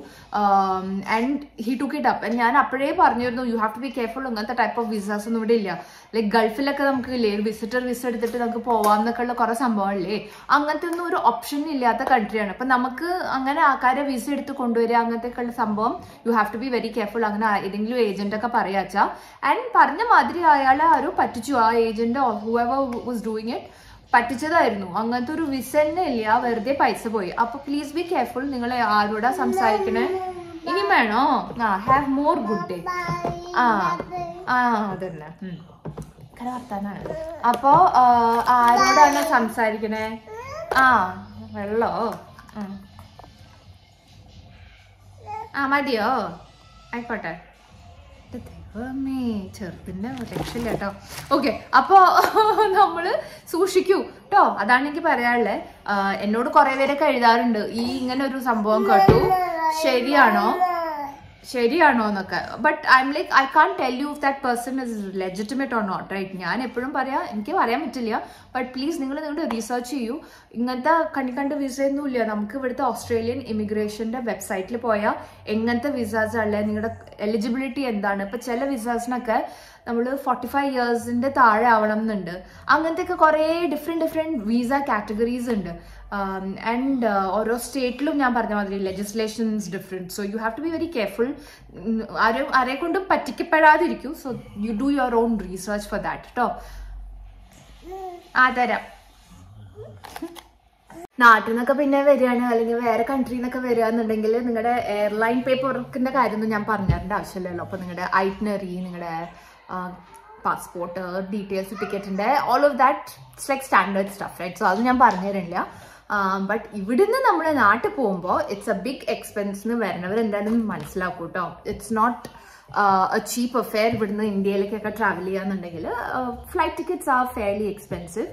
and he took it up ഞാൻ അപ്പോഴേ പറഞ്ഞിരുന്നു you have to be careful അങ്ങനത്തെ ടൈപ്പ് ഓഫ് വിസാസ് ഒന്നും ഇവിടെ ഇല്ല ലൈക്ക് ഗൾഫിലൊക്കെ നമുക്ക് ഇല്ലേ വിസിറ്റർ വിസ എടുത്തിട്ട് നമുക്ക് പോവാം എന്നൊക്കെ ഉള്ള കുറെ സംഭവമല്ലേ അങ്ങനത്തെ ഒന്നും ഒരു ഓപ്ഷൻ ഇല്ലാത്ത കൺട്രിയാണ് അപ്പൊ നമുക്ക് അങ്ങനെ ആൾക്കാരെ വിസ എടുത്ത് കൊണ്ടുവരിക അങ്ങനത്തെ ഒക്കെ ഉള്ള സംഭവം you have to be very careful അങ്ങനെ ഏതെങ്കിലും ഏജന്റ് ഒക്കെ പറയാച്ചാ ആൻഡ് പറഞ്ഞ മാതിരി അയാളെ ആരോ പറ്റിച്ചു ആ agent whoever was doing it പറ്റിച്ചതായിരുന്നു അങ്ങനത്തെ ഒരു വിസ തന്നെ ഇല്ല വെറുതെ പൈസ പോയി അപ്പൊ പ്ലീസ് ബി കെയർഫുൾ നിങ്ങൾ ആരോടാ സംസാരിക്കണേ ഇനി വേണോ ആ ഹാവ് മോർ ഗുഡ് ഡേ ആ ആ അതന്നെ ഉം. കര വർത്താനാണ് അപ്പോ ആ, ആരോടാണ് സംസാരിക്കണേ ആ വെള്ളോ ഉം. ആ മതിയോ ആയിക്കോട്ടെ ഇത് ദൈവമേ ചെറുതിന്റെ രക്ഷയില്ല കേട്ടോ ഓക്കെ അപ്പോ നമ്മള് സൂക്ഷിക്കൂ കേട്ടോ അതാണ് എനിക്ക് പറയാനുള്ളത് ആ, എന്നോട് കുറെ പേരൊക്കെ എഴുതാറുണ്ട് ഈ ഇങ്ങനെ ഒരു സംഭവം കേട്ടു ശരിയാണോ ശരിയാണോ എന്നൊക്കെ but I'm like I can tell you if that person is legitimate or not right ഞാൻ എപ്പോഴും പറയാം എനിക്ക് പറയാൻ പറ്റില്ല ബട്ട് പ്ലീസ് നിങ്ങൾ നിങ്ങളുടെ റീസെർച്ച് ചെയ്യൂ ഇങ്ങനത്തെ കണ്ണിക്കണ്ട് വിസ ഒന്നും ഇല്ല നമുക്ക് ഇവിടുത്തെ ഓസ്ട്രേലിയൻ ഇമിഗ്രേഷന്റെ വെബ്സൈറ്റിൽ പോയാൽ എങ്ങനത്തെ വിസാസ് ഉള്ളത് നിങ്ങളുടെ എലിജിബിലിറ്റി എന്താണ് ഇപ്പൊ ചില വിസാസിനൊക്കെ നമ്മൾ ഫോർട്ടി ഫൈവ് ഇയേഴ്സിന്റെ താഴെ ആവണം എന്നുണ്ട് അങ്ങനത്തെ ഒക്കെ കുറേ ഡിഫറെന്റ് ഡിഫറെന്റ് വിസ കാറ്റഗറീസ് ഉണ്ട് ആൻഡ് ഓരോ സ്റ്റേറ്റിലും ഞാൻ പറഞ്ഞ മാതിരി legislations different so you have to be very careful ആരും ആരെ കൊണ്ടും പറ്റിക്കപ്പെടാതിരിക്കൂ so you do your own research for that കേട്ടോ ആ തരാം നാട്ടിൽ നിന്നൊക്കെ പിന്നെ വരികയാണ് അല്ലെങ്കിൽ വേറെ കൺട്രിയിൽ നിന്നൊക്കെ വരികയാണെന്നുണ്ടെങ്കിൽ നിങ്ങളുടെ എയർലൈൻ പേപ്പർ വർക്കിന്റെ കാര്യമൊന്നും ഞാൻ പറഞ്ഞിരേണ്ട ആവശ്യമില്ലല്ലോ അപ്പൊ നിങ്ങളുടെ ഐറ്റ്നറി നിങ്ങളുടെ പാസ്പോർട്ട് ഡീറ്റെയിൽസ് ടിക്കറ്റിന്റെ all of that it's like standard stuff right so അത് ഞാൻ പറഞ്ഞു തരില്ല ബട്ട് ഇവിടുന്ന് നമ്മൾ നാട്ടിൽ പോകുമ്പോൾ ഇറ്റ്സ് എ ബിഗ് എക്സ്പെൻസ് എന്ന് വരണവർ എന്തായാലും മനസ്സിലാക്കും കേട്ടോ it's not a cheap affair ഇവിടുന്ന് ഇന്ത്യയിലേക്കൊക്കെ ട്രാവൽ ചെയ്യാന്നുണ്ടെങ്കിൽ flight tickets are fairly expensive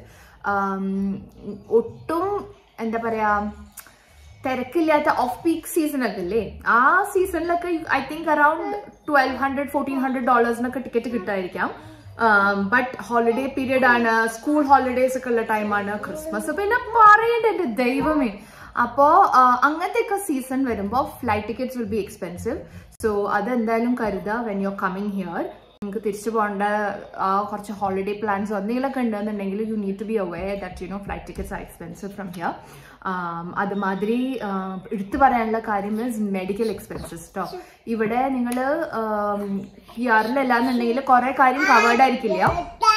ഒട്ടും എന്താ പറയാ തിരക്കില്ലാത്ത ഓഫ് പീക്ക് സീസൺ ഒക്കെ അല്ലേ ആ സീസണിലൊക്കെ I think around twelve hundred fourteen hundred ഡോളേഴ്സിനൊക്കെ ടിക്കറ്റ് കിട്ടായിരിക്കാം ബട്ട് ഹോളിഡേ പീരീഡ് ആണ് സ്കൂൾ ഹോളിഡേസ് ഒക്കെ ഉള്ള ടൈമാണ് ക്രിസ്മസ് പിന്നെ പറയേണ്ട എന്റെ ദൈവമേ അപ്പോ ആ, അങ്ങനത്തെ ഒക്കെ സീസൺ വരുമ്പോൾ flight tickets will be expensive so അതെന്തായാലും കരുതുക വെൻ യു കമ്മിങ് ഹിയർ നിങ്ങൾക്ക് തിരിച്ചു പോകേണ്ട ആ കുറച്ച് ഹോളിഡേ പ്ലാൻസ് എന്തെങ്കിലുമൊക്കെ ഉണ്ടെന്നുണ്ടെങ്കിൽ you need to be aware that you know flight tickets are expensive from here അതുമാതിരി ആം, എടുത്തു പറയാനുള്ള കാര്യം മീൻസ് മെഡിക്കൽ എക്സ്പെൻസസ് കേട്ടോ ഇവിടെ നിങ്ങൾ ഹിയറിലല്ലാന്നുണ്ടെങ്കിൽ കുറെ കാര്യം കവേർഡ് ആയിരിക്കില്ല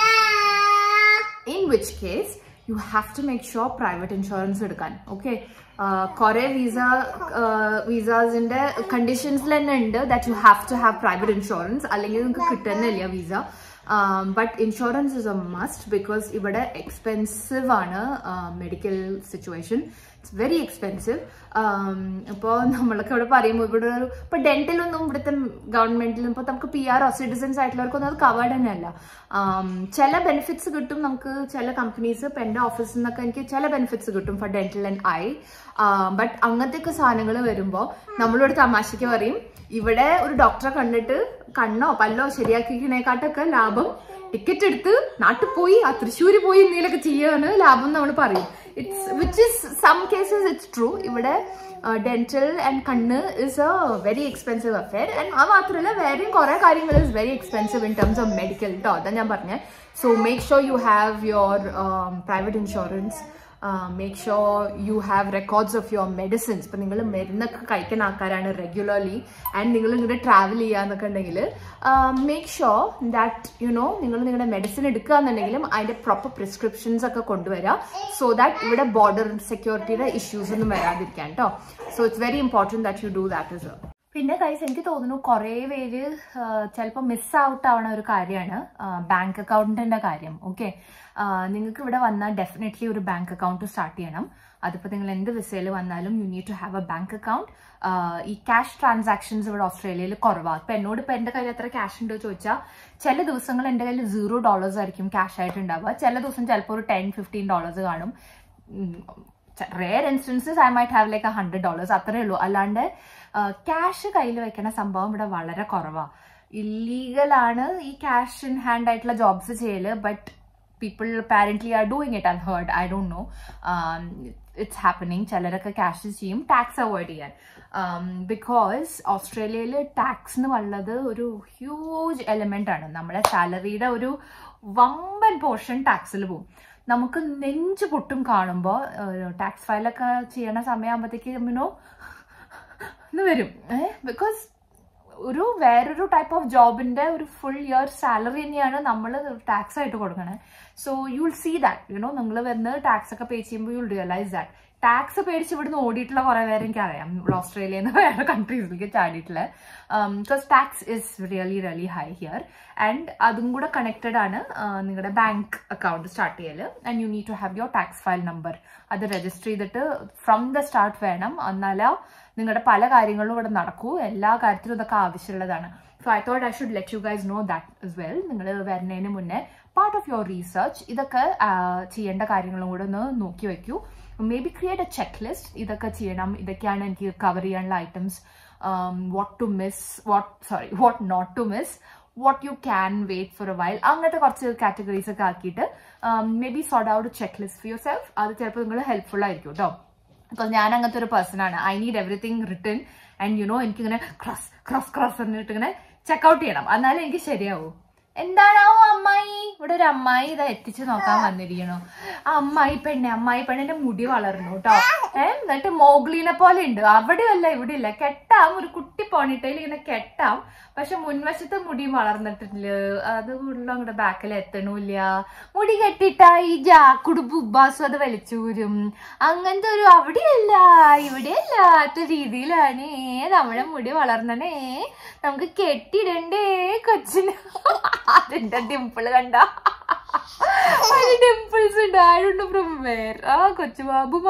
in which case you have to make sure private insurance എടുക്കാൻ ഓക്കെ കുറെ വിസ വിസാസിന്റെ കണ്ടീഷൻസിൽ തന്നെ ഉണ്ട് that you have to have private insurance അല്ലെങ്കിൽ നിങ്ങൾക്ക് കിട്ടുന്നില്ല visa but insurance is a must because ഇവിടെ എക്സ്പെൻസീവ് ആണ് medical situation it's very expensive ഇപ്പോൾ നമ്മളൊക്കെ ഇവിടെ പറയുമ്പോൾ ഇവിടെ ഒരു ഇപ്പോൾ ഡെന്റലൊന്നും ഇവിടുത്തെ ഗവൺമെന്റിലും ഇപ്പോൾ നമുക്ക് പി ആർ സിറ്റിസൺസ് ആയിട്ടുള്ളവർക്കൊന്നും അത് കവേർഡ് തന്നെയല്ല ചില ബെനിഫിറ്റ്സ് കിട്ടും നമുക്ക് ചില കമ്പനീസ് ഇപ്പം എൻ്റെ ഓഫീസിൽ നിന്നൊക്കെ എനിക്ക് ചില ബെനിഫിറ്റ്സ് കിട്ടും for dental and eye but അങ്ങനത്തെയൊക്കെ സാധനങ്ങൾ വരുമ്പോൾ നമ്മളോട് തമാശയ്ക്ക് പറയും ഇവിടെ ഒരു ഡോക്ടറെ കണ്ടിട്ട് കണ്ണോ പല്ലോ ശരിയാക്കിക്കണേക്കാട്ടൊക്കെ ലാഭം ടിക്കറ്റ് എടുത്ത് നാട്ടിൽ പോയി ആ തൃശ്ശൂര് പോയി എന്തെങ്കിലുമൊക്കെ ചെയ്യാണ് ലാഭം നമ്മൾ പറയും it's which is some cases it's true ഇവിടെ ഡെന്റൽ ആൻഡ് കണ്ണ് is a very expensive affair and അത് മാത്രമല്ല വേറെയും കുറെ കാര്യങ്ങൾ is very expensive in terms of medical കേട്ടോ അതാ ഞാൻ പറഞ്ഞത് so make sure you have your private insurance make sure you have records of your medicines ഇപ്പം നിങ്ങൾ മരുന്നൊക്കെ കഴിക്കുന്ന ആൾക്കാരാണ് റെഗുലർലി ആൻഡ് നിങ്ങൾ ഇങ്ങോട്ട് ട്രാവൽ ചെയ്യാന്നൊക്കെ ഉണ്ടെങ്കിൽ make sure that you know നിങ്ങൾ നിങ്ങളുടെ മെഡിസിൻ എടുക്കുക എന്നുണ്ടെങ്കിലും അതിൻ്റെ പ്രോപ്പർ പ്രിസ്ക്രിപ്ഷൻസ് ഒക്കെ കൊണ്ടുവരിക സോ ദാറ്റ് ഇവിടെ ബോർഡർ സെക്യൂരിറ്റിയുടെ ഇഷ്യൂസ് ഒന്നും വരാതിരിക്കാൻ കേട്ടോ so it's very important that you do that is പിന്നെ കൈസ് എനിക്ക് തോന്നുന്നു കുറേ പേര് ചിലപ്പോൾ മിസ് ഔട്ട് ആവുന്ന ഒരു കാര്യമാണ് ബാങ്ക് അക്കൗണ്ടിന്റെ കാര്യം ഓക്കെ നിങ്ങൾക്ക് ഇവിടെ വന്നാൽ ഡെഫിനറ്റ്ലി ഒരു ബാങ്ക് അക്കൗണ്ട് സ്റ്റാർട്ട് ചെയ്യണം അതിപ്പോൾ നിങ്ങൾ എന്ത് വിസയിൽ വന്നാലും you need to have a bank account ഈ ക്യാഷ് ട്രാൻസാക്ഷൻസ് ഇവിടെ ഓസ്ട്രേലിയയിൽ കുറവാണ് ഇപ്പം എന്നോട് ഇപ്പം എൻ്റെ കയ്യിൽ എത്ര ക്യാഷ് ഉണ്ടോ ചോദിച്ചാൽ ചില ദിവസങ്ങൾ എൻ്റെ കയ്യിൽ സീറോ ഡോളേഴ്സ് ആയിരിക്കും ക്യാഷ് ആയിട്ട് ഉണ്ടാവുക ചില ദിവസം ചിലപ്പോൾ ഒരു ടെൻ ഫിഫ്റ്റീൻ ഡോളേഴ്സ് കാണും rare instances I might have like a hundred dollars അത്രേ ഉള്ളൂ അല്ലാണ്ട് ക്യാഷ് കയ്യിൽ വെക്കുന്ന സംഭവം ഇവിടെ വളരെ കുറവാണ് ഇല്ലീഗലാണ് ഈ ക്യാഷ് ഇൻ ഹാൻഡ് ആയിട്ടുള്ള ജോബ്സ് ചെയ്യല് but people apparently are doing it I heard I don't know it's happening ചിലരൊക്കെ ക്യാഷ് ചെയ്യും ടാക്സ് അവോയ്ഡ് ചെയ്യാൻ ബിക്കോസ് ഓസ്ട്രേലിയയിൽ ടാക്സ് എന്ന് പറയുന്നത് ഒരു ഹ്യൂജ് എലമെന്റ് ആണ് നമ്മുടെ സാലറിയുടെ ഒരു വമ്പൻ പോർഷൻ ടാക്സിൽ പോകും നമുക്ക് നെഞ്ച് പൊട്ടും കാണുമ്പോൾ ടാക്സ് ഫയലൊക്കെ ചെയ്യണ സമയമാകുമ്പോഴത്തേക്ക് മിനോ എന്ന് വരും ഏഹ് ബിക്കോസ് ഒരു വേറൊരു ടൈപ്പ് ഓഫ് ജോബിന്റെ ഒരു ഫുൾ ഇയർ സാലറി തന്നെയാണ് നമ്മൾ ടാക്സ് ആയിട്ട് കൊടുക്കണേ so you will see that you know നിങ്ങൾ വന്ന് ടാക്സ് ഒക്കെ പേ ചെയ്യുമ്പോൾ യുൽ റിയലൈസ് ദാറ്റ് ടാക്സ് പേടിച്ച് ഇവിടുന്ന് ഓടിയിട്ടുള്ള കുറെ പേരെ എനിക്ക് അറിയാം ഓസ്ട്രേലിയ എന്ന് വേറെ കൺട്രീസിലേക്ക് ചാടിയിട്ടുള്ള because tax is really really high here and അതും കൂടെ കണക്റ്റഡ് ആണ് നിങ്ങളുടെ ബാങ്ക് അക്കൗണ്ട് സ്റ്റാർട്ട് ചെയ്യല് and you need to have your tax file number അത് രജിസ്റ്റർ ചെയ്തിട്ട് ഫ്രം ദ സ്റ്റാർട്ട് വേണം എന്നാലാ നിങ്ങളുടെ പല കാര്യങ്ങളും ഇവിടെ നടക്കൂ എല്ലാ കാര്യത്തിലും ഇതൊക്കെ ആവശ്യമുള്ളതാണ് so I thought I should let you guys know that is well നിങ്ങൾ വരുന്നതിന് മുന്നേ പാർട്ട് ഓഫ് യുവർ റീസെർച്ച് ഇതൊക്കെ ചെയ്യേണ്ട കാര്യങ്ങളും കൂടെ ഒന്ന് നോക്കി വെക്കൂ maybe create a check list ഇതൊക്കെ ചെയ്യണം ഇതൊക്കെയാണ് എനിക്ക് കവർ ചെയ്യാനുള്ള items what to miss what sorry what not to miss what you can wait for a while അങ്ങനത്തെ കുറച്ച് കാറ്റഗറീസ് ഒക്കെ ആക്കിയിട്ട് maybe sort out check list for yourself അത് ചിലപ്പോൾ നിങ്ങൾ ഹെൽപ്ഫുൾ ആയിരിക്കും കേട്ടോ ബിക്കോസ് ഞാൻ അങ്ങനത്തെ ഒരു പേഴ്സൺ ആണ് I need everything return and you know എനിക്കിങ്ങനെ ക്രോസ് ക്രോസ് ക്രോസ് എന്നിട്ട് ഇങ്ങനെ ചെക്കൗട്ട് ചെയ്യണം എന്നാലേ എനിക്ക് ശരിയാവൂ എന്താണാവോ അമ്മായി ഇവിടെ ഒരു അമ്മായി ഇതാ എത്തിച്ചു നോക്കാൻ വന്നിരിക്കണു ആ അമ്മായി പെണ്ണെ അമ്മായി പെണ്ണിന്റെ മുടി വളർന്നു കേട്ടോ ഏ എന്നിട്ട് മോഗ്ലീനെ പോലെ ഉണ്ട് അവിടെയല്ല ഇവിടെ ഇല്ല കെട്ടാം ഒരു കുട്ടി പോണിട്ടയിൽ ഇങ്ങനെ കെട്ടാം പക്ഷെ മുൻവശത്ത് മുടി വളർന്നിട്ടില്ല അത് കൂടുതലും അങ്ങോട്ട് ബാക്കിൽ എത്തണില്ല മുടി കെട്ടിട്ടാ ഈ ജാക്കുട് ബുബാസും അത് വലിച്ചൂരും അങ്ങനത്തെ ഒരു അവിടെയല്ല ഇവിടെയല്ലാത്ത രീതിയിലാണ് നമ്മുടെ മുടി വളർന്നണേ നമുക്ക് കെട്ടിടണ്ടേ കൊച്ചിന് അതിന്റെ ഡിംപിള് കണ്ട ഡിംപിൾസ് ഉണ്ട് ആരുണ്ട് ഫ്രം വേർ ആ കൊച്ചു ബാബുമ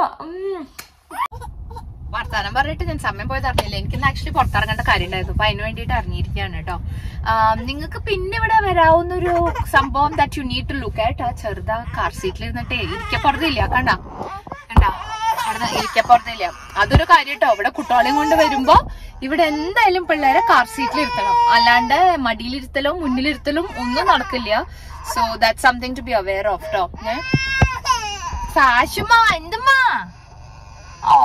വർത്താനം പറഞ്ഞിട്ട് ഞാൻ സമയം പോയത് അറിഞ്ഞില്ല എനിക്ക് ആക്ച്വലി പുറത്തിറങ്ങേണ്ട കാര്യം ഉണ്ടായിരുന്നു അപ്പൊ അതിന് വേണ്ടിയിട്ട് അറിഞ്ഞിരിക്കുകയാണ് കേട്ടോ നിങ്ങൾക്ക് പിന്നെ ഇവിടെ വരാവുന്ന ഒരു സംഭവം that you need to look ആയിട്ട് ആ ചെറുതാ കാർ സീറ്റിൽ ഇരുന്നിട്ടേ ഇരിക്കപ്പുറത്തില്ല കണ്ട കണ്ട അവിടെ ഇരിക്കപ്പുറത്തില്ല അതൊരു കാര്യം കേട്ടോ ഇവിടെ കുട്ടികളെയും കൊണ്ട് വരുമ്പോ ഇവിടെ എന്തായാലും പിള്ളേരെ കാർ സീറ്റിൽ ഇരുത്തണം അല്ലാണ്ട് മടിയിലിരുത്തലും മുന്നിലിരുത്തലും ഒന്നും നടക്കില്ല so that something to be aware of ട്ടോ സാശുമാ എന്തുമാ ഓ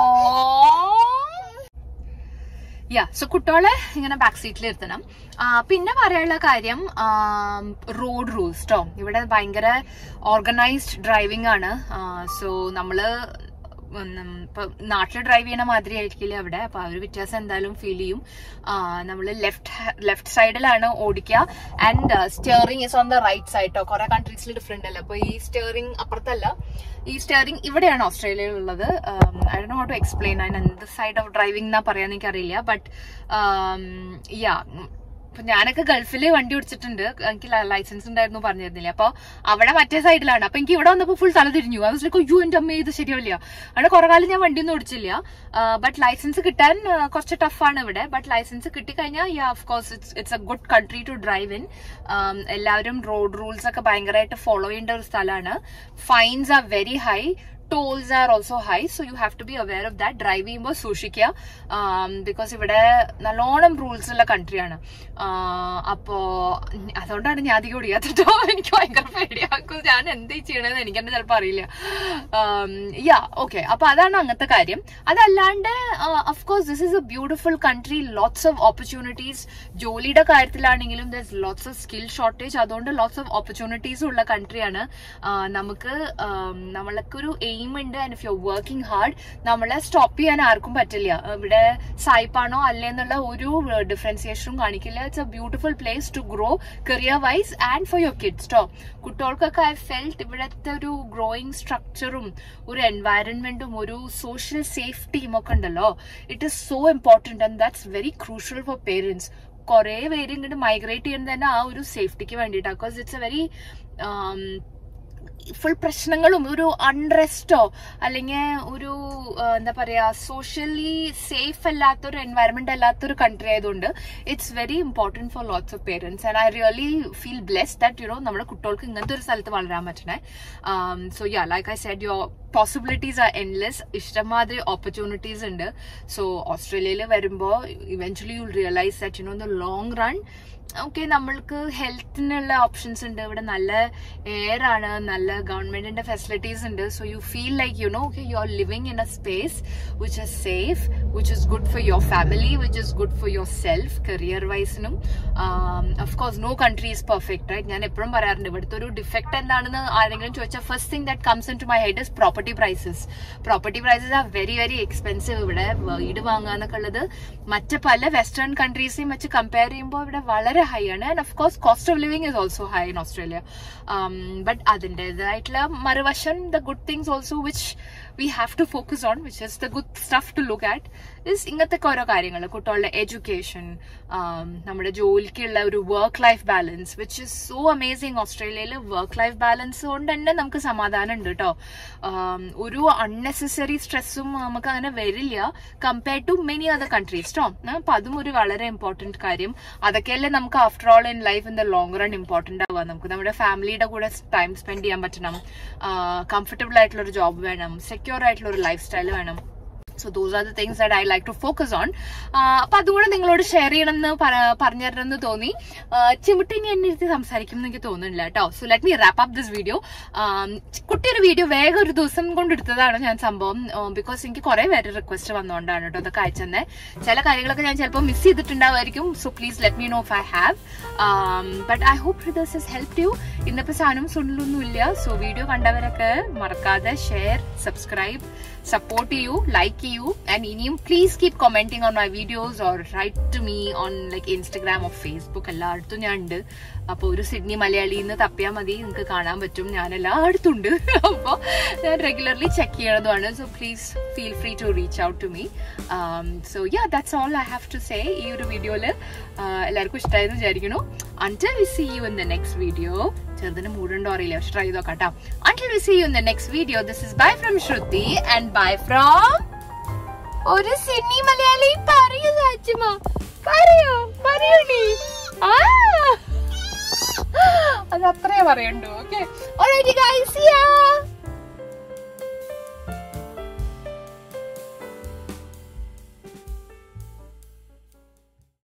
യാ സോ കുട്ടികളെ ഇങ്ങനെ ബാക്ക് സീറ്റിൽ ഇരുത്തണം പിന്നെ പറയാനുള്ള കാര്യം റോഡ് റൂൾസ് ട്ടോ ഇവിടെ ഭയങ്കര ഓർഗനൈസ്ഡ് ഡ്രൈവിംഗ് ആണ് സോ നമ്മള് ഇപ്പൊ നാട്ടിൽ ഡ്രൈവ് ചെയ്യണ മാതിരി ആയിരിക്കില്ല അവിടെ അപ്പൊ ആ ഒരു വ്യത്യാസം എന്തായാലും ഫീൽ ചെയ്യും നമ്മൾ ലെഫ്റ്റ് ലെഫ്റ്റ് സൈഡിലാണ് ഓടിക്കുക and steering is on the right side കേട്ടോ കുറെ കൺട്രീസിൽ ഡിഫറെന്റ് അല്ല അപ്പൊ ഈ സ്റ്റിയറിംഗ് അപ്പുറത്തല്ല ഈ സ്റ്റിയറിംഗ് ഇവിടെയാണ് ഓസ്ട്രേലിയയിൽ ഉള്ളത് ഐ ഡോ ഹോ ടു എക്സ്പ്ലെയിൻ അതിന് എന്ത് സൈഡ് ഓഫ് ഡ്രൈവിംഗ് എന്നാ പറയാൻ എനിക്കറിയില്ല ബട്ട് യാ ഇപ്പൊ ഞാനൊക്കെ ഗൾഫിൽ വണ്ടി ഓടിച്ചിട്ടുണ്ട് എനിക്ക് ലൈസൻസ് ഉണ്ടായിരുന്നു പറഞ്ഞിരുന്നില്ല അപ്പൊ അവിടെ മറ്റേ സൈഡിലാണ് അപ്പൊ എനിക്ക് ഇവിടെ വന്നപ്പോൾ ഫുൾ തല തിരിഞ്ഞു അത് ലൈക്ക് അയ്യോ എന്റെ അമ്മ ഇത് ശരിയാവില്ല അവിടെ കുറെ കാലം ഞാൻ വണ്ടി ഒന്നും ഓടിച്ചില്ല ബട്ട് ലൈസൻസ് കിട്ടാൻ ആ, കുറച്ച് ടഫാണ് ഇവിടെ ബട്ട് ലൈസൻസ് കിട്ടിക്കഴിഞ്ഞാൽ yeah of course it's it's a good country to drive in എല്ലാവരും റോഡ് റൂൾസ് ഒക്കെ ഭയങ്കരമായിട്ട് ഫോളോ ചെയ്യേണ്ട ഒരു സ്ഥലമാണ് fines are very high tolls are also high so you have to be aware of that drive ചെയ്യുമ്പോൾ സൂക്ഷിക്കുക because ഇവിടെ നല്ലോണം റൂൾസ് ഉള്ള കൺട്രിയാണ് അപ്പോ അതുകൊണ്ടാണ് ഞാൻ അധികം ഓടിയാത്തിട്ടോ എനിക്ക് ഭയങ്കര പേടിയാക്കും ഞാൻ എന്ത് ചെയ്യണമെന്ന് എനിക്ക് തന്നെ ചിലപ്പോൾ അറിയില്ല യാ ഓക്കെ അപ്പൊ അതാണ് അങ്ങനത്തെ കാര്യം അതല്ലാണ്ട് of course this is a beautiful country lots of opportunities ജോലിയുടെ കാര്യത്തിലാണെങ്കിലും there's lots of skill shortage അതുകൊണ്ട് ലോട്ട്സ് ഓഫ് ഓപ്പർച്യൂണിറ്റീസ് ഉള്ള കൺട്രിയാണ് നമുക്ക് ആം, നമ്മൾക്കൊരു എയിം ഉണ്ട് and if you working hard നമ്മളെ സ്റ്റോപ്പ് ചെയ്യാൻ ആർക്കും പറ്റില്ല ഇവിടെ സായിപ്പാണോ അല്ലേ എന്നുള്ള ഒരു ഡിഫറൻസിയേഷനും കാണിക്കില്ല it's a beautiful place to grow career wise and for your kids ടോ കുട്ടികൾക്കൊക്കെ ഐ ഫെൽറ്റ് ഇവിടുത്തെ ഒരു ഗ്രോയിങ് സ്ട്രക്ചറും ഒരു എൻവയറൺമെന്റും ഒരു സോഷ്യൽ സേഫ്റ്റിയും ഒക്കെ ഉണ്ടല്ലോ it is so important and that's very crucial for parents കുറെ പേര് ഇങ്ങോട്ട് മൈഗ്രേറ്റ് ചെയ്യുന്നത് തന്നെ ആ ഒരു സേഫ്റ്റിക്ക് വേണ്ടിയിട്ടാണ് because it's a very full പ്രശ്നങ്ങളും ഒരു അൺറെസ്റ്റോ അല്ലെങ്കിൽ ഒരു ആ, എന്താ പറയാ സോഷ്യലി സേഫ് അല്ലാത്തൊരു എൻവയറമെന്റ് അല്ലാത്തൊരു കൺട്രി ആയതുകൊണ്ട് it's very important for lots of parents and I really feel bless that you know നമ്മുടെ കുട്ടികൾക്ക് ഇങ്ങനത്തെ ഒരു സ്ഥലത്ത് വളരാൻ പറ്റണേ so yeah like I said your possibilities are endless ഇഷ്ടമാതിരി ഓപ്പർച്യൂണിറ്റീസ് ഉണ്ട് സോ ഓസ്ട്രേലിയയിൽ വരുമ്പോൾ eventually you realise that you know the long run okay നമ്മൾക്ക് ഹെൽത്തിനുള്ള ഓപ്ഷൻസ് ഉണ്ട് ഇവിടെ നല്ല എയർ ആണ് നല്ല ഗവൺമെന്റിന്റെ ഫെസിലിറ്റീസ് ഉണ്ട് so you feel like you know okay you are living in a space which is safe which is good for your family which is good for yourself career വൈസിനും course no country is perfect right ഞാൻ എപ്പോഴും പറയാറുണ്ട് ഇവിടുത്തെ ഒരു defect എന്താണെന്ന് ആരെങ്കിലും ചോദിച്ചാൽ first thing that comes in to my head is property prices property prices are very very expensive ഇവിടെ വീട് വാങ്ങുക എന്നൊക്കെ ഉള്ളത് മറ്റ് പല വെസ്റ്റേൺ കൺട്രീസെയും വെച്ച് കമ്പയർ ചെയ്യുമ്പോൾ ഇവിടെ വളരെ ഹൈ ആണ് and of course cost of living is also high in Australia but അതിൻ്റെതായിട്ടുള്ള മറുവശം the good things also which we have to focus on which is the good stuff to look at is ഇങ്ങനത്തെ ഓരോ കാര്യങ്ങൾ കുട്ടികളുടെ education നമ്മുടെ ജോലിക്കുള്ള ഒരു work life balance which is so amazing ഓസ്ട്രേലിയയിൽ വർക്ക് ലൈഫ് ബാലൻസ് കൊണ്ട് തന്നെ നമുക്ക് സമാധാനം ഉണ്ട് കേട്ടോ ഒരു അൺനെസസറി സ്ട്രെസ്സും നമുക്ക് അങ്ങനെ വരില്ല compared to many other countries കേട്ടോ അപ്പൊ അതും ഒരു വളരെ ഇമ്പോർട്ടന്റ് കാര്യം അതൊക്കെയല്ലേ നമുക്ക് after all in life in the long run important ആവുക നമുക്ക് നമ്മുടെ ഫാമിലിയുടെ കൂടെ ടൈം സ്പെൻഡ് ചെയ്യാൻ പറ്റണം കംഫർട്ടബിൾ ആയിട്ടുള്ള ഒരു ജോബ് വേണം സെക്യൂർ ആയിട്ടുള്ള ഒരു ലൈഫ് സ്റ്റൈൽ വേണം so those are the things that I like to focus on അപ്പൊ അതുകൂടെ നിങ്ങളോട് ഷെയർ ചെയ്യണം എന്ന് പറഞ്ഞു തരണമെന്ന് തോന്നി ചിമിട്ട് ഇനി എന്നെ ഇരുത്തി സംസാരിക്കും എന്ന് എനിക്ക് തോന്നുന്നില്ല കേട്ടോ so let me wrap up this video കുട്ടിയൊരു വീഡിയോ വേഗം ഒരു ദിവസം കൊണ്ട് എടുത്തതാണ് ഞാൻ സംഭവം ബിക്കോസ് എനിക്ക് കുറെ പേര് റിക്വസ്റ്റ് വന്നുകൊണ്ടാണ് കേട്ടോ അതൊക്കെ അയച്ചെന്നെ ചില കാര്യങ്ങളൊക്കെ ഞാൻ ചിലപ്പോൾ മിസ് ചെയ്തിട്ടുണ്ടാവുമായിരിക്കും so please let me know if I have but I hope this is help you ഇന്നിപ്പോ സാധനം സുണ്ടൊന്നും ഇല്ല സോ വീഡിയോ കണ്ടവരൊക്കെ മറക്കാതെ ഷെയർ സബ്സ്ക്രൈബ് സപ്പോർട്ട് ചെയ്യൂ ലൈക്ക് ചെയ്യൂ ആൻഡ് ഇനിയും please keep commenting on my videos or write to me on like Instagram of Facebook എല്ലായിടത്തും ഞാൻ ഉണ്ട് അപ്പൊ ഒരു സിഡ്നി മലയാളിന്ന് തപ്പിയാൽ മതി നിങ്ങൾക്ക് കാണാൻ പറ്റും ഞാൻ എല്ലായിടത്തും ഉണ്ട് അപ്പോൾ ഞാൻ റെഗുലർലി ചെക്ക് ചെയ്യണതുമാണ് so please feel free to reach out to me so yeah that's all I have to say ഈ ഒരു വീഡിയോയിൽ എല്ലാവർക്കും ഇഷ്ടമായെന്ന് വിചാരിക്കുന്നു until we see you in the next video ചെറുതിന് മൂടുണ്ടോ അറിയില്ല പക്ഷെ ട്രൈ ചെയ്തോ കേട്ടോ until we see you in the next video this is bye from Shruti and bye from ഒരു സിനി മലയാളി പറയൂ സാച്ചിമ പറയൂ പറയൂ നീ ആ അത് അത്രേ പറയണ്ടു ഓക്കെ ഓൾറൈറ്റ് ഗൈസ് യാ